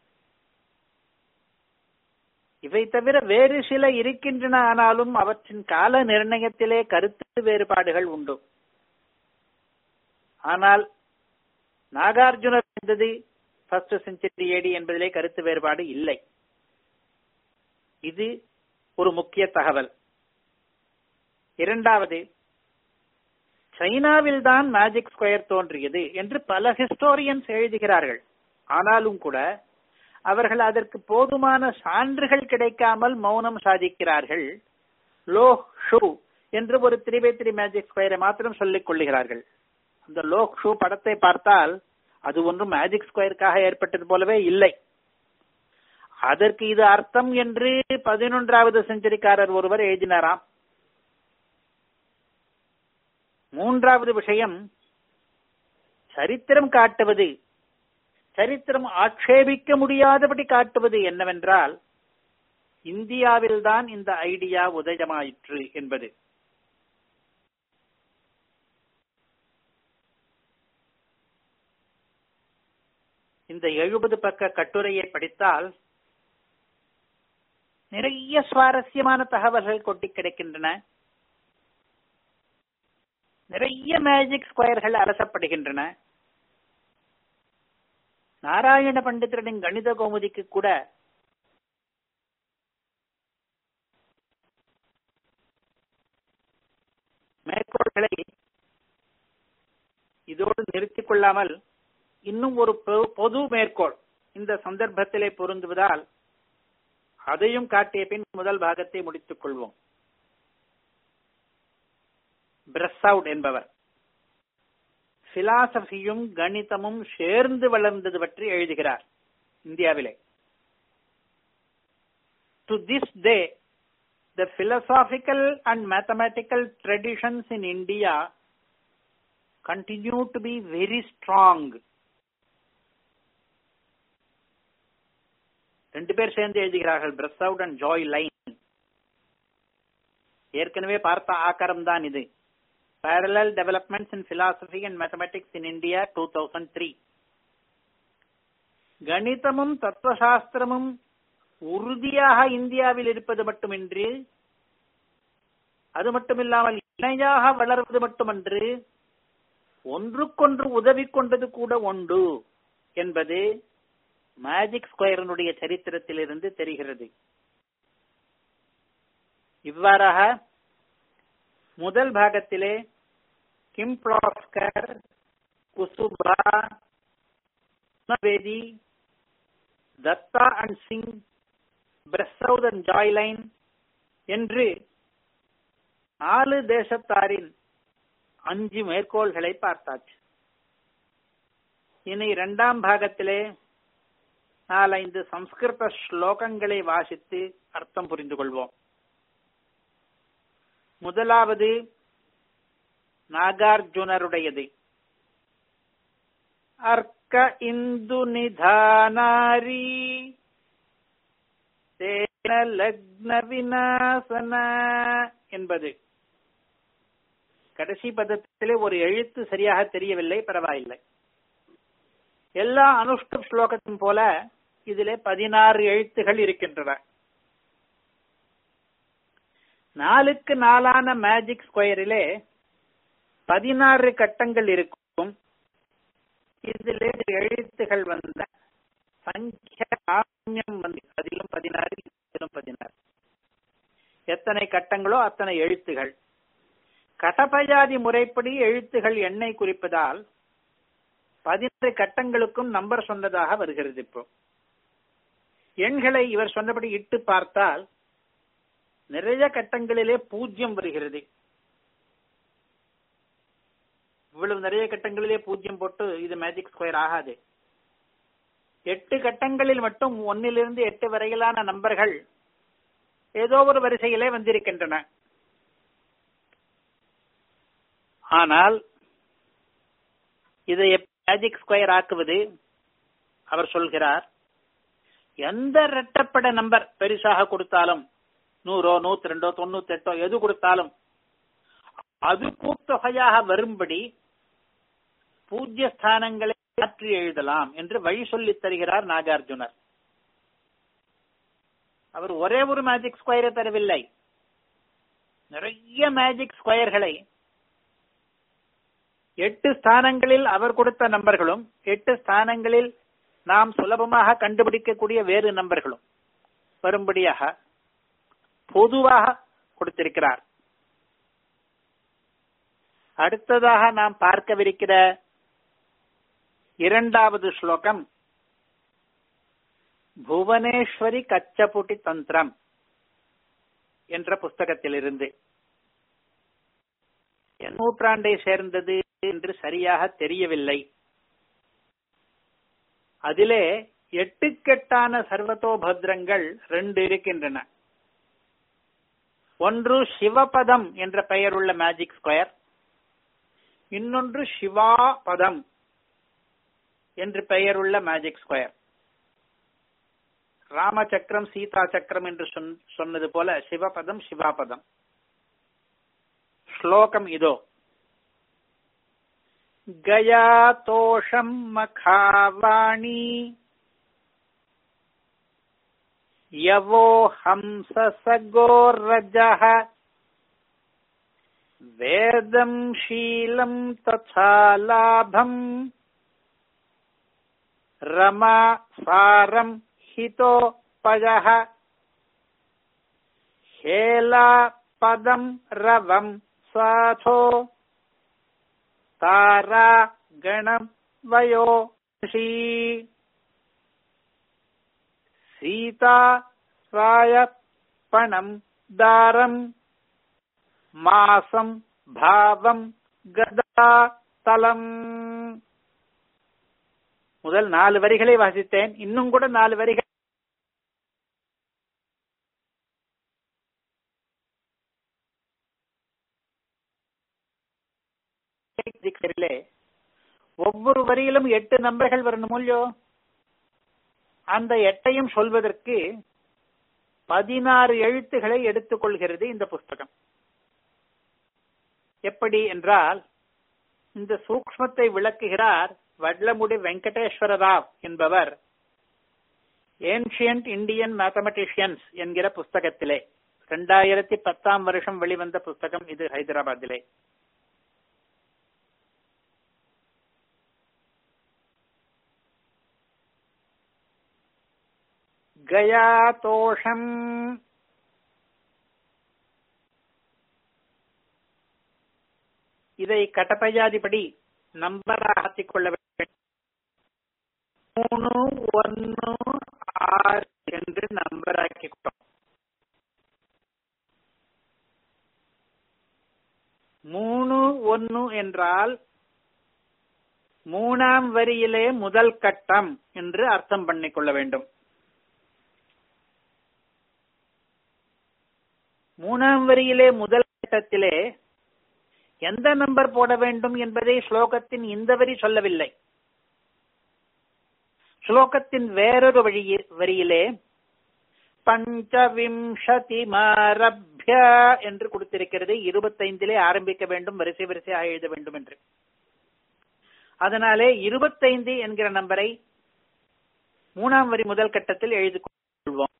இவை தவிர வேறு சில இருக்கின்றன ஆனாலும் அவற்றின் கால நிர்ணயத்திலே கருத்து வேறுபாடுகள் உண்டு ஆனால் நாகார்ஜுனர் இருந்தது ஃபர்ஸ்ட் செஞ்சுரி ஏடி என்பதிலே கருத்து வேறுபாடு இல்லை இது ஒரு முக்கிய தகவல் இரண்டாவது சைனாவில் தான் மேஜிக் ஸ்கொயர் தோன்றியது என்று பல ஹிஸ்டோரியன்ஸ் எழுதுகிறார்கள் ஆனாலும் கூட அவர்கள் அதற்கு போதுமான சான்றுகள் கிடைக்காமல் மௌனம் சாதிக்கிறார்கள் லோ ஷூ என்று ஒரு த்ரீ பை த்ரீ மேஜிக் ஸ்கொயரை மாத்திரம் சொல்லிக் கொள்ளுகிறார்கள் அந்த லோக் ஷூ படத்தை பார்த்தால் அது ஒன்றும் மேஜிக் ஸ்கொயருக்காக ஏற்பட்டது போலவே இல்லை அதற்கு இது அர்த்தம் என்று பதினொன்றாவது செஞ்சுரிக்காரர் ஒருவர் எழுதினாராம் மூன்றாவது விஷயம் சரித்திரம் காட்டுவது சரித்திரம் ஆட்சேபிக்க முடியாதபடி காட்டுவது என்னவென்றால் இந்தியாவில்தான் இந்த ஐடியா உதயமாயிற்று என்பது இந்த எழுபது பக்க கட்டுரையை படித்தால் நிறைய சுவாரஸ்யமான தகவல்கள் கொட்டி கிடைக்கின்றன நிறைய மேஜிக் ஸ்கொயர்கள் அலசப்படுகின்றன நாராயண பண்டிதரின் கணித கோமுதிக்கு கூட மேற்கோள்களை இதோடு நிறுத்திக் கொள்ளாமல் இன்னும் ஒரு பொ- பொது மேற்கோள் இந்த சந்தர்ப்பத்திலே பொருந்துவதால் அதையும் காட்டிய பின் முதல் பாகத்தை முடித்துக் கொள்வோம் பிரஸ்அவுட் என்பவர் பிலாசபியும் கணிதமும் சேர்ந்து வளர்ந்தது பற்றி எழுதுகிறார் இந்தியாவிலே to this day the philosophical and mathematical traditions in India continue to be very strong. ரெண்டு பேர் சேர்ந்து எழுதுகிறார்கள் பிரஸ்அவுட் அண்ட் ஜாய் லைன் ஏற்கனவே பார்த்த ஆக்காரம் தான் இது parallel developments in philosophy and mathematics in India 2003 கணிதமும் தத்துவசாஸ்திரமும் உறுதியாக இந்தியாவில் இருப்பது மட்டுமின்றி அது மட்டுமில்லாமல் இணையாக வளர்வது மட்டுமன்று ஒன்றுக்கொன்று உதவி கொண்டது கூட உண்டு என்பது மேஜிக் ஸ்கொயரனுடைய சரித்திரத்திலிருந்து தெரிகிறது இவ்வாறாக முதல் பாகத்திலே கிம்ப்ளாஸ்கர் குசுபா வேதி தத்தா அண்ட் சிங் பிரஸ்ஸவுத் அண்ட் ஜாய்லைன் என்று நாலு தேசத்தாரின் அஞ்சு மேற்கோள்களை பார்த்தாச்சு இனி இரண்டாம் பாகத்திலே நாலைந்து சம்ஸ்கிருத ஸ்லோகங்களை வாசித்து அர்த்தம் புரிந்து கொள்வோம் முதலாவது நாகார்ஜுனருடையது அர்க்க இந்து நிதானாரி தேன லக்ன விநாசன என்பது கடைசி பதத்திலே ஒரு எழுத்து சரியாக தெரியவில்லை பரவாயில்லை எல்லா அனுஷ்டுப் ஸ்லோகத்தும் போல இதிலே பதினாறு எழுத்துகள் இருக்கின்றன நாலுக்கு நாலான மேஜிக் ஸ்கொயரிலே பதினாறு கட்டங்கள் இருக்கும் இதிலே எழுத்துகள் வந்த சங்கியம் வந்து அதிலும் பதினாறு இதிலும் பதினாறு எத்தனை கட்டங்களோ அத்தனை எழுத்துகள் கடபஜாதி முறைப்படி எழுத்துகள் எண்ணை குறிப்பதால் பதினாறு கட்டங்களுக்கும் நம்பர் சொன்னதாக வருகிறது இப்போ எண்களை இவர் சொன்னபடி இட்டு பார்த்தால் நிறைய கட்டங்களிலே பூஜ்யம் வருகிறது இவ்வளவு நிறைய கட்டங்களிலே பூஜ்யம் போட்டு இது மேஜிக் ஸ்கொயர் ஆகாது எட்டு கட்டங்களில் மட்டும் ஒன்னிலிருந்து எட்டு வரையிலான நம்பர்கள் ஏதோ ஒரு வரிசையிலே வந்திருக்கின்றன ஆனால் இதை மேஜிக் ஸ்கொயர் ஆக்குவது அவர் சொல்கிறார் எந்த ரெட்டப்பட நம்பர் பெருசாக கொடுத்தாலும் நூறோ நூத்தி ரெண்டோ தொண்ணூத்தி எட்டோ எது கொடுத்தாலும் அது கூத்தொகையாக வரும்படி பூஜ்ய ஸ்தானங்களை மாற்றி எழுதலாம் என்று வழி சொல்லித் தருகிறார் நாகார்ஜுனர் அவர் ஒரே ஒரு மேஜிக் ஸ்கொயரை தரவில்லை நிறைய மேஜிக் ஸ்கொயர்களை எட்டு ஸ்தானங்களில் அவர் கொடுத்த நம்பர்களும் எட்டு ஸ்தானங்களில் நாம் சுலபமாக கண்டுபிடிக்கக்கூடிய வேறு நம்பர்களும் வரும்படியாக பொதுவாக கொடுத்திருக்கிறார் அடுத்ததாக நாம் பார்க்கவிருக்கிற இரண்டாவது ஸ்லோகம் புவனேஸ்வரி கச்சபுட்டி தந்திரம் என்ற புஸ்தகத்திலிருந்து நூற்றாண்டை சேர்ந்தது என்று சரியாக தெரியவில்லை அதிலே எட்டுக்கெட்டான சர்வதோபத்ரங்கள் ரெண்டு இருக்கின்றன ஒன்று சிவபதம் என்ற பெயருள்ள மேஜிக் ஸ்கொயர் இன்னொன்று சிவா பதம் என்று பெயருள்ள மேஜிக் ஸ்கொயர் ராமசக்கரம் சீதா சக்கரம் என்று சொன்னது போல சிவபதம் சிவாபதம் ஸ்லோகம் இதோ கயா தோஷம் மகாவாணி யவோ ஹம்ச சகோரஜः வேதம் ஷீலம் ததா லாபம் रमा सारम् हितोपयः हेला पदम् रवम् साथो तारा गणम् वयो सीता स्वायपणम् दारम् மாசம் பாவம் கதா தலம் முதல் நாலு வரிகளை வாசித்தேன் இன்னும் கூட நாலு வரிகள் ஒவ்வொரு வரியிலும் எட்டு நம்பர்கள் வரணும் இல்லையோ அந்த எட்டையும் சொல்வதற்கு பதினாறு எழுத்துக்களை எடுத்துக்கொள்கிறது இந்த புஸ்தகம் எப்படி என்றால் இந்த சூக்மத்தை விளக்குகிறார் வட்லமுடி வெங்கடேஸ்வர ராவ் என்பவர் ஏன்ஷியன்ட் இந்தியன் மேத்தமெட்டிஷியன்ஸ் என்கிற புஸ்தகத்திலே இரண்டாயிரத்தி பத்தாம் வருஷம் வெளிவந்த புஸ்தகம் இது ஹைதராபாத்திலே கயாதோஷம் இதை கட்டப்பையாதிபடி நம்பராக ஆக்கிக் கொள்ள வேண்டும் மூணு ஒன்னு ஆறு என்று நம்பராக்கி கொண்டோம் மூணு ஒன்னு என்றால் மூணாம் வரியிலே முதல் கட்டம் என்று அர்த்தம் பண்ணிக் கொள்ள வேண்டும் மூணாம் வரியிலே முதல் கட்டத்திலே எந்த நம்பர் போட வேண்டும் என்பதை ஸ்லோகத்தின் இந்த வரி சொல்லவில்லை ஸ்லோகத்தின் வேறொரு வழி வரியிலே பஞ்சவிம்சதி மாரப்ய என்று கொடுத்திருக்கிறது இருபத்தைந்திலே ஆரம்பிக்க வேண்டும் வரிசை வரிசையாக எழுத வேண்டும் என்று அதனாலே இருபத்தைந்து என்கிற நம்பரை மூணாம் வரி முதல் கட்டத்தில் எழுதி கொள்வோம்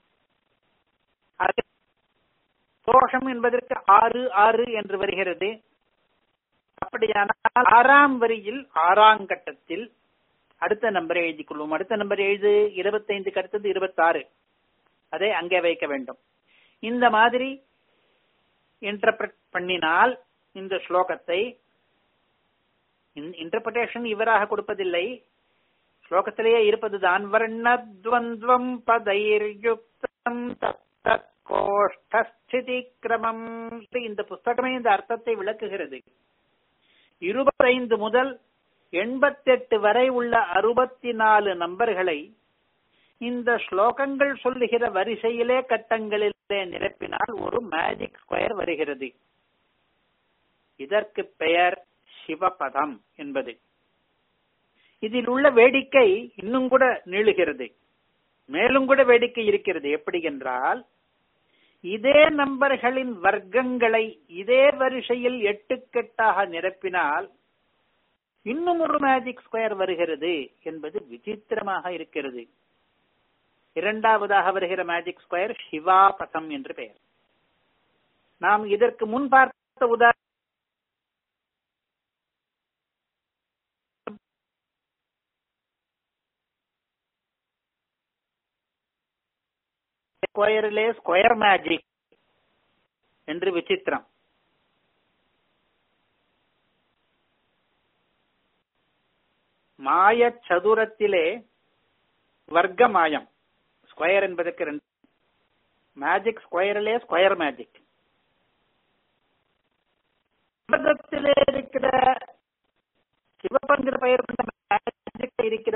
தோஷம் என்பதற்கு ஆறு ஆறு என்று வருகிறது அப்படியானால் ஆறாம் வரியில் ஆறாம் கட்டத்தில் அடுத்த நம்பரை எழுதிக் கொள்வோம் அடுத்த நம்பர் எழுது இருபத்தைந்துக்கு அடுத்தது இருபத்தாறு அதை அங்கே வைக்க வேண்டும் இந்த மாதிரி இன்டர்பிரட் பண்ணினால் இந்த ஸ்லோகத்தை இன்டர்பிரேஷன் இவராக கொடுப்பதில்லை ஸ்லோகத்திலேயே இருப்பதுதான் வர்ணத்வந்த்வம் பதைர்யுக்தம் கோஷ்டஸ்திதி கிரமம் இந்த புஸ்தகமே இந்த அர்த்தத்தை விளக்குகிறது இருபத்தைந்து முதல் எண்பத்தெட்டு வரை உள்ள அறுபத்தி நாலு நம்பர்களை இந்த ஸ்லோகங்கள் சொல்லுகிற வரிசையிலே கட்டங்களிலே நிரப்பினால் ஒரு மேஜிக் ஸ்கொயர் வருகிறது இதற்கு பெயர் சிவபதம் என்பது இதில் உள்ள வேடிக்கை இன்னும் கூட நீளுகிறது மேலும் கூட வேடிக்கை இருக்கிறது எப்படி என்றால் இதே நம்பர்களின் வர்க்கங்களை இதே வரிசையில் எட்டுக்கெட்டாக நிரப்பினால் இன்னும் ஒரு மேஜிக் ஸ்கொயர் வருகிறது என்பது விசித்திரமாக இருக்கிறது இரண்டாவதாக வருகிற மேஜிக் ஸ்கொயர் சிவாபதம் என்று பெயர் நாம் இதற்கு முன் பார்த்த உதாரணம் ஸ்கொயரிலே ஸ்கொயர் மேஜிக் என்று விசித்திரம் மாய சதுரத்திலே வர்க்க மாயம் ஸ்கொயர் என்பதற்கு ரெண்டு மேஜிக் ஸ்கொயரிலே ஸ்கொயர் மேஜிக் உலகத்திலே இருக்கிற சிவப்பங்கிற பெயர் கொண்ட மேஜிக் இருக்கிற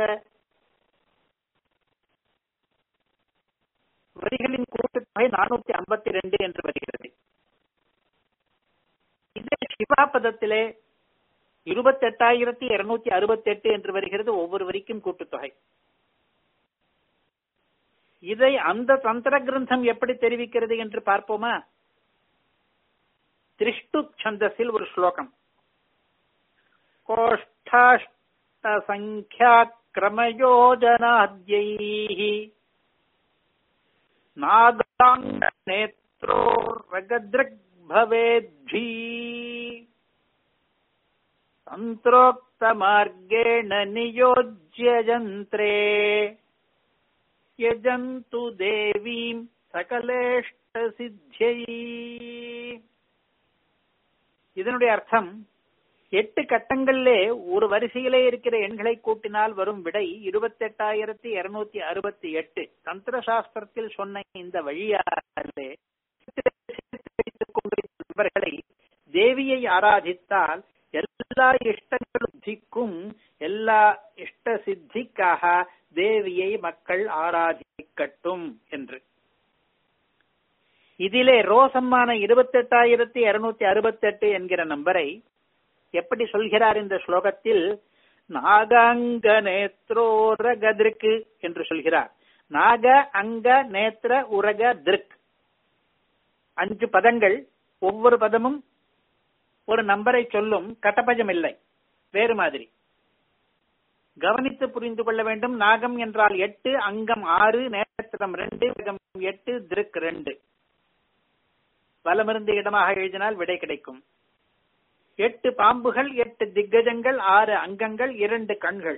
வரிகளின் கூட்டுத்தொகை நானூத்தி ஐம்பத்தி ரெண்டு என்று வருகிறது இதே சிவாபதத்திலே இருபத்தி எட்டாயிரத்தி இருநூத்தி அறுபத்தி எட்டு என்று வருகிறது ஒவ்வொரு வரிக்கும் கூட்டுத்தொகை இதை அந்த தந்திர கிரந்தம் எப்படி தெரிவிக்கிறது என்று பார்ப்போமா திருஷ்டு சந்தஸில் ஒரு ஸ்லோகம் கோஷ்டாஷ்ட சங்கியா கிரமயோஜனாத்யை நாகாங்கநேத்ரோர்வகத்ருக் भवेद्धी तन्त्रोक्तमार्गेण नियोज्य முச்சியஜந்திரே யஜந்து தேவீம் சகலேஷ்ட சித்தியை இதனுடைய அர்த்தம் எட்டு கட்டங்களிலே ஒரு வரிசையிலே இருக்கிற எண்களை கூட்டினால் வரும் விடை இருபத்தெட்டாயிரத்தி இருநூத்தி அறுபத்தி எட்டு தந்திர சாஸ்திரத்தில் சொன்ன இந்த வழியாலே நண்பர்களை தேவியை ஆராதித்தால் எல்லா இஷ்டங்களும் சித்திக்கும் எல்லா இஷ்ட சித்திக்காக தேவியை மக்கள் ஆராதிக்கட்டும் என்று இதிலே ரோசம்மான இருபத்தெட்டாயிரத்தி இருநூத்தி அறுபத்தெட்டு என்கிற நம்பரை எப்படி சொல்கிறார் இந்த ஸ்லோகத்தில் நாகாங்க நேத்ரோரக திருக்கு என்று சொல்கிறார் நாக அங்க நேத்திர உரக திருக்கு அஞ்சு பதங்கள் ஒவ்வொரு பதமும் ஒரு நம்பரை சொல்லும் கட்டபஜம் இல்லை வேறு மாதிரி கவனித்து புரிந்து கொள்ள வேண்டும் நாகம் என்றால் எட்டு அங்கம் ஆறு நேத்திரம் ரெண்டு எட்டு திருக்கு ரெண்டு வலமிருந்து இடமாக எழுதினால் விடை கிடைக்கும் எட்டு பாம்புகள் எட்டு திக்கஜங்கள் ஆறு அங்கங்கள் இரண்டு கண்கள்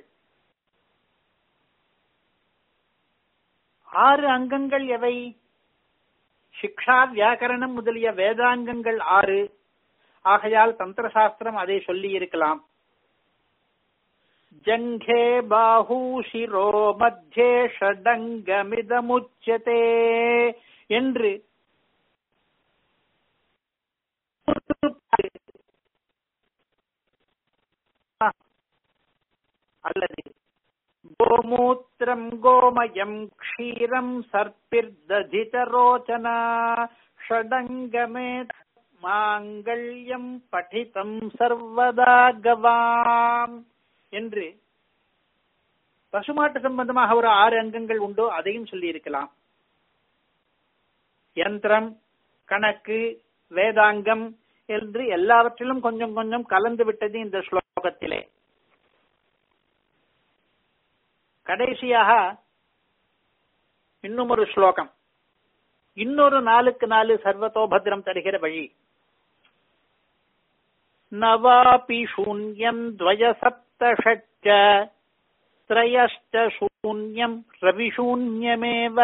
ஆறு அங்கங்கள் எவை சிக்ஷா வியாக்கரணம் முதலிய வேதாங்கங்கள் ஆறு ஆகையால் தந்திரசாஸ்திரம் அதை சொல்லி இருக்கலாம் ஜங்கே பாஹூ சிரோ மத்தியே ஷடங்கமிதமுச்சதே என்று அல்லது கோமூத்திரம் கோமயம் க்ஷீரம் சர்ப்பிர்ததிதரோச்சனா ஷடங்கமே மாங்கல்யம் படிதம் சர்வதா கவாம் என்று பசுமாட்டு சம்பந்தமாக ஒரு ஆறு அங்கங்கள் உண்டோ அதையும் சொல்லி இருக்கலாம் யந்திரம் கணக்கு வேதாங்கம் என்று எல்லாவற்றிலும் கொஞ்சம் கொஞ்சம் கலந்து விட்டது இந்த ஸ்லோகத்திலே கடைசியாக இன்னும் ஒரு ஸ்லோகம் இன்னொரு நாளுக்கு நாலு சர்வத்தோபத்திரம் தருகிற வழி நவாபி சூன்யம் துவய சப்த ஷட்ச त्रयश्च शून्यम् रविशून्यमेव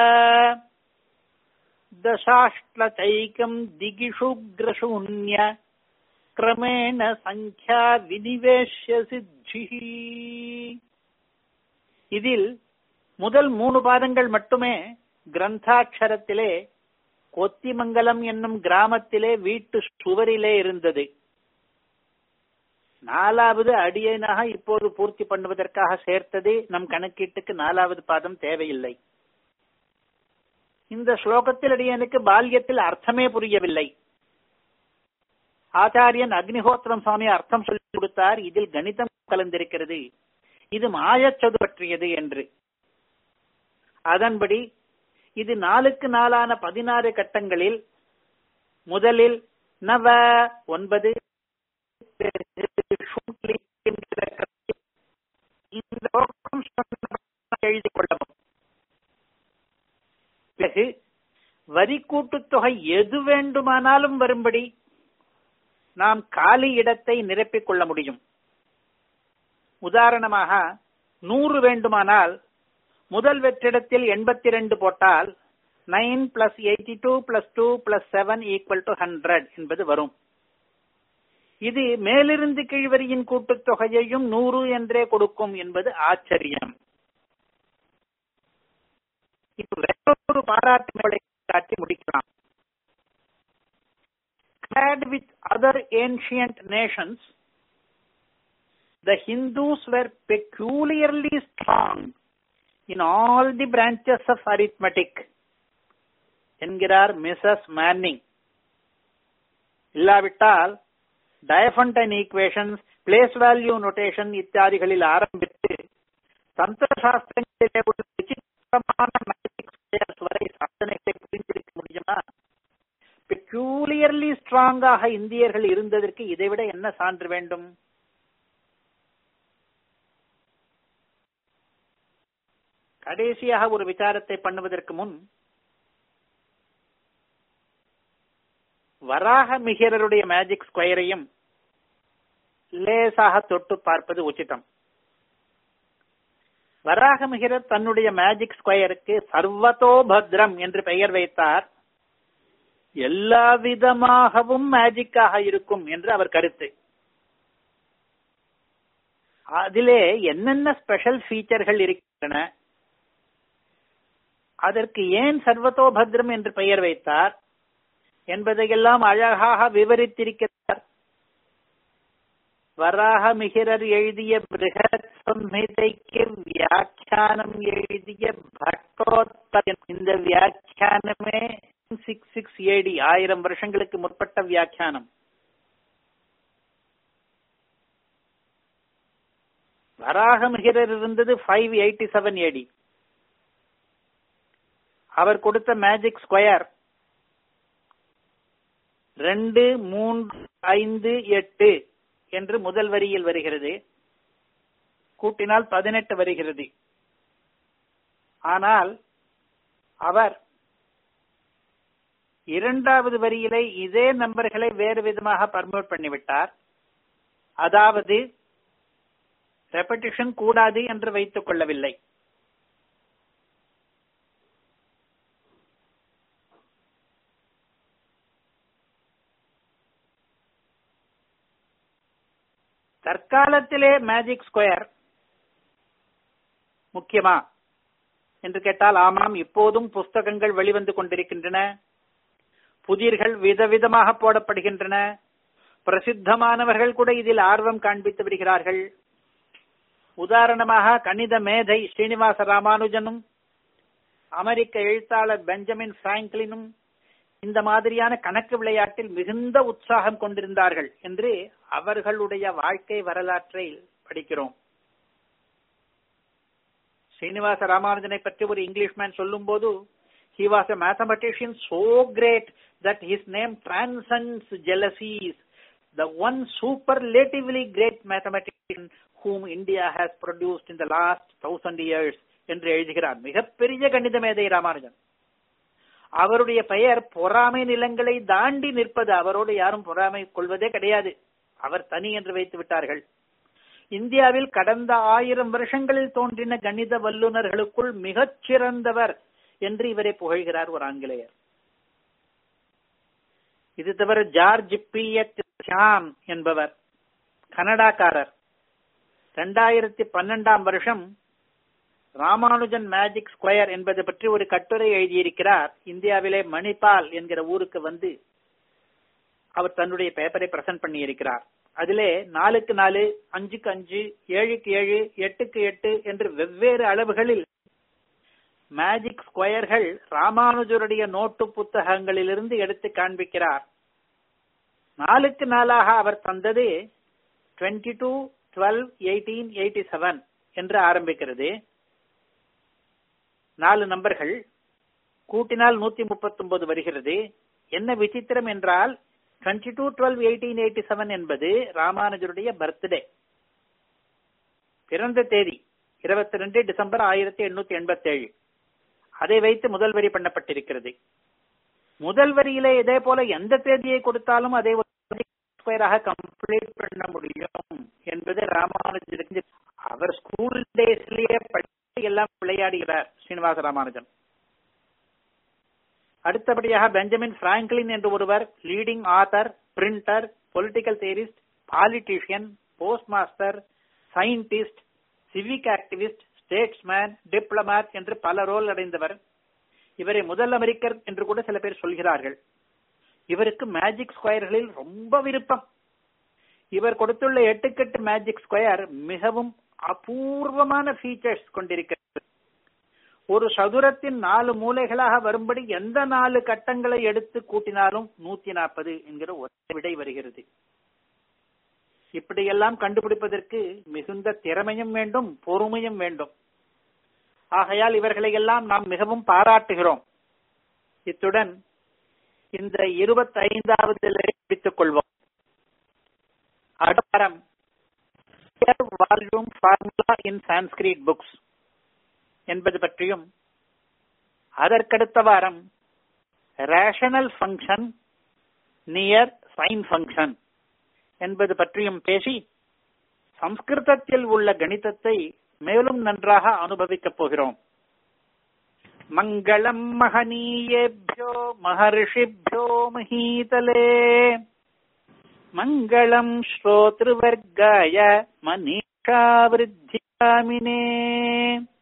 दशाष्टचैकम् दिगिषुग्रशून्य क्रमेण சங்கியா வினிவேஷ்ய சித்தி இதில் முதல் மூணு பாதங்கள் மட்டுமே கிரந்தாட்சரத்திலே கொத்திமங்கலம் என்னும் கிராமத்திலே வீட்டு சுவரிலே இருந்தது நாலாவது அடியனாக இப்போது பூர்த்தி பண்ணுவதற்காக சேர்த்தது நம் கணக்கீட்டுக்கு நாலாவது பாதம் தேவையில்லை இந்த ஸ்லோகத்தில் அடியனுக்கு பால்யத்தில் அர்த்தமே புரியவில்லை ஆச்சாரியன் அக்னிஹோத்திரம் சுவாமி அர்த்தம் சொல்லிக் கொடுத்தார் இதில் கணிதம் கலந்திருக்கிறது இது மாயச்சது பற்றியது என்று அதன்படி இது நாலுக்கு நாளான பதினாறு கட்டங்களில் முதலில் நவ ஒன்பது இந்த எழுதி கொள்ளவும் பிறகு வரி கூட்டுத்தொகை எது வேண்டுமானாலும் வரும்படி நாம் காலி இடத்தை நிரப்பிக் கொள்ள முடியும் உதாரணமாக நூறு வேண்டுமானால் முதல் வெற்றிடத்தில் எண்பத்தி ரெண்டு போட்டால் nine plus eighty two plus two plus seven equal to hundred என்பது வரும் இது மேலிருந்து கீழ்வரியின் கூட்டுத்தொகையையும் நூறு என்றே கொடுக்கும் என்பது ஆச்சரியம் இது வேறொரு பாராட்டு காட்டி முடிக்கலாம் Compared with other ancient nations, the Hindus were peculiarly strong in all the branches of arithmetic. என்கிறார் மிசஸ் மேன்னிங் இல்லாவிட்டால் Diophantine equations place value notation இத்தியாதிகளில் ஆரம்பித்து தந்திர சாஸ்திரங்களிலே உள்ள விசித்திரமான மேஜிக்ஸ் வரை சாதனைகளை புரிந்திருக்க முடியுமா பெக்யூலியர்லி ஸ்ட்ராங்காக இந்தியர்கள் இருந்ததற்கு இதைவிட என்ன சான்று வேண்டும் கடைசியாக ஒரு விசாரத்தை பண்ணுவதற்கு முன் வராக மிகிரருடைய மேஜிக் ஸ்கொயரையும் லேசாக தொட்டு பார்ப்பது உச்சிதம் வராகமிகிரர் தன்னுடைய மேஜிக் ஸ்கொயருக்கு சர்வதோபத்ரம் என்று பெயர் வைத்தார் எல்லா விதமாகவும் மேஜிக்காக இருக்கும் என்று அவர் கருத்து அதிலே என்னென்ன ஸ்பெஷல் ஃபீச்சர்கள் இருக்கின்றன அதற்கு ஏன் சர்வதோபத்ரம் என்று பெயர் வைத்தார் என்பதையெல்லாம் அழகாக விவரித்திருக்கிறார் வராகமிகிரர் எழுதிய பிருகத் சம்ஹிதைக்கு வியாக்கியானம் எழுதிய பட்டோத்பன் இந்த வியாக்கியானமே சிக்ஸ் சிக்ஸ் ஏடி ஆயிரம் வருஷங்களுக்கு முற்பட்ட வியாக்கியானம் வராகமிகிரர் இருந்தது ஃபைவ் எயிட்டி செவன் ஏடி அவர் கொடுத்த மேஜிக் ஸ்கொயர் ரெண்டு மூன்று ஐந்து எட்டு என்று முதல் வரியில் வருகிறது கூட்டினால் பதினெட்டு வருகிறது ஆனால் அவர் இரண்டாவது வரியிலே இதே நம்பர்களை வேறு விதமாக பர்மிட் பண்ணிவிட்டார் அதாவது ரெப்படிஷன் கூடாது என்று வைத்துக் கொள்ளவில்லை தற்காலத்திலே மேஜிக் ஸ்கொயர் முக்கியமா என்று கேட்டால் ஆமாம் இப்போதும் புஸ்தகங்கள் வெளிவந்து கொண்டிருக்கின்றன புதிர்கள் விதவிதமாக போடப்படுகின்றன பிரசித்தமானவர்கள் கூட இதில் ஆர்வம் காண்பித்து வருகிறார்கள் உதாரணமாக கணித மேதை ஸ்ரீனிவாச ராமானுஜனும் அமெரிக்க எழுத்தாளர் பெஞ்சமின் பிராங்க்லினும் இந்த மாதிரியான கணக்கு விளையாட்டில் மிகுந்த உற்சாகம் கொண்டிருந்தார்கள் என்று அவர்களுடைய வாழ்க்கை வரலாற்றை படிக்கிறோம் ஸ்ரீனிவாச ராமானுஜனை பற்றி ஒரு இங்கிலீஷ்மேன் சொல்லும் போது he was a mathematician so great that his name transcends jealousies the one superlatively great mathematician whom India has produced in the last thousand years என்று எழுதுகிறார் மிகப்பெரிய கணித மேதை ராமானுஜன் அவருடைய பெயர் பொறாமை நிலங்களை தாண்டி நிற்பது அவரோடு யாரும் பொறாமை கொள்வதே கிடையாது அவர் தனி என்று வைத்து விட்டார்கள் இந்தியாவில் கடந்த ஆயிரம் வருஷங்களில் தோன்றின கணித வல்லுநர்களுக்குள் மிகச் சிறந்தவர் என்று இவரை புகழ்கிறார் ஒரு ஆங்கிலேயர் இது தவிர ஜார்ஜ் பி ஷாம் என்பவர் கனடாக்காரர் இரண்டாயிரத்தி பன்னெண்டாம் வருஷம் ராமானுஜன் மேஜிக் ஸ்கொயர் என்பது பற்றி ஒரு கட்டுரை எழுதியிருக்கிறார் இந்தியாவிலே மணிபால் என்கிற ஊருக்கு வந்து அவர் தன்னுடைய பேப்பரை பிரசன்ட் பண்ணி இருக்கிறார் அதிலே நாலுக்கு நாலு அஞ்சுக்கு அஞ்சு ஏழுக்கு ஏழு எட்டுக்கு எட்டு என்று வெவ்வேறு அளவுகளில் மேஜிக் ஸ்கொயர்கள் ராமானுஜருடைய நோட்டு புத்தகங்களிலிருந்து எடுத்து காண்பிக்கிறார் நாலுக்கு நாளாக அவர் தந்தது twenty two twelve eighteen eighty seven என்று ஆரம்பிக்கிறது நாலு நம்பர்கள் கூட்டினால் நூத்தி முப்பத்தி ஒன்பது வருகிறது என்ன விசித்திரம் என்றால் twenty two twelve eighteen eighty seven என்பது ராமானுஜருடைய பர்த்டே பிறந்த தேதி இருபத்தி ரெண்டு டிசம்பர் ஆயிரத்தி எண்ணூத்தி எண்பத்தி ஏழு அதை வைத்து முதல் வரி பண்ணப்பட்டிருக்கிறது முதல் வரியிலே இதே போல எந்த தேதியை கொடுத்தாலும் அதை ஸ்கொயராக கம்ப்ளீட் பண்ண முடியும் என்பது ராமானுஜருக்கு அவர் ஸ்கூல் டேஸ்லயே படித்து எல்லாம் விளையாடுகிறார் ஸ்ரீனிவாச ராமானுஜன் அடுத்தபடியாக பெஞ்சமின் பிராங்க்லின் என்று ஒருவர் leading author printer political theorist politician post master scientist civic activist statesman diplomat என்று பல ரோல் அடைந்தவர் இவரை முதல் அமெரிக்கர் என்று கூட சில பேர் சொல்கிறார்கள் இவருக்கு மேஜிக் ஸ்கொயர்களில் ரொம்ப விருப்பம் இவர் கொடுத்துள்ள எட்டுக்கெட்டு மேஜிக் ஸ்கொயர் மிகவும் அபூர்வமான ஃபீச்சர்ஸ் கொண்டிருக்கிறது ஒரு சதுரத்தின் நாலு மூலைகளாக வரும்படி எந்த நாலு கட்டங்களை எடுத்து கூட்டினாலும் நூத்தி நாற்பது என்கிற ஒரே விடை வருகிறது இப்படியெல்லாம் கண்டுபிடிப்பதற்கு மிகுந்த திறமையும் வேண்டும் பொறுமையும் வேண்டும் ஆகையால் இவர்களை எல்லாம் நாம் மிகவும் பாராட்டுகிறோம் இத்துடன் இந்த இருபத்தி ஐந்தாவது பிடித்துக் கொள்வோம் அடுத்த volume formula in Sanskrit books என்பது பற்றியும் அதற்கடுத்த வாரம் rational function near sine function என்பது பற்றியும் பேசி சம்ஸ்கிருதத்தில் உள்ள கணிதத்தை மேலும் நன்றாக அனுபவிக்கப் போகிறோம் மங்களம் மகனீயேபியோ மகர்ஷிபியோ மகீதலே மங்களம் ஸ்ரோத்ருவர்காய மனிஷா விருத்தியாமினே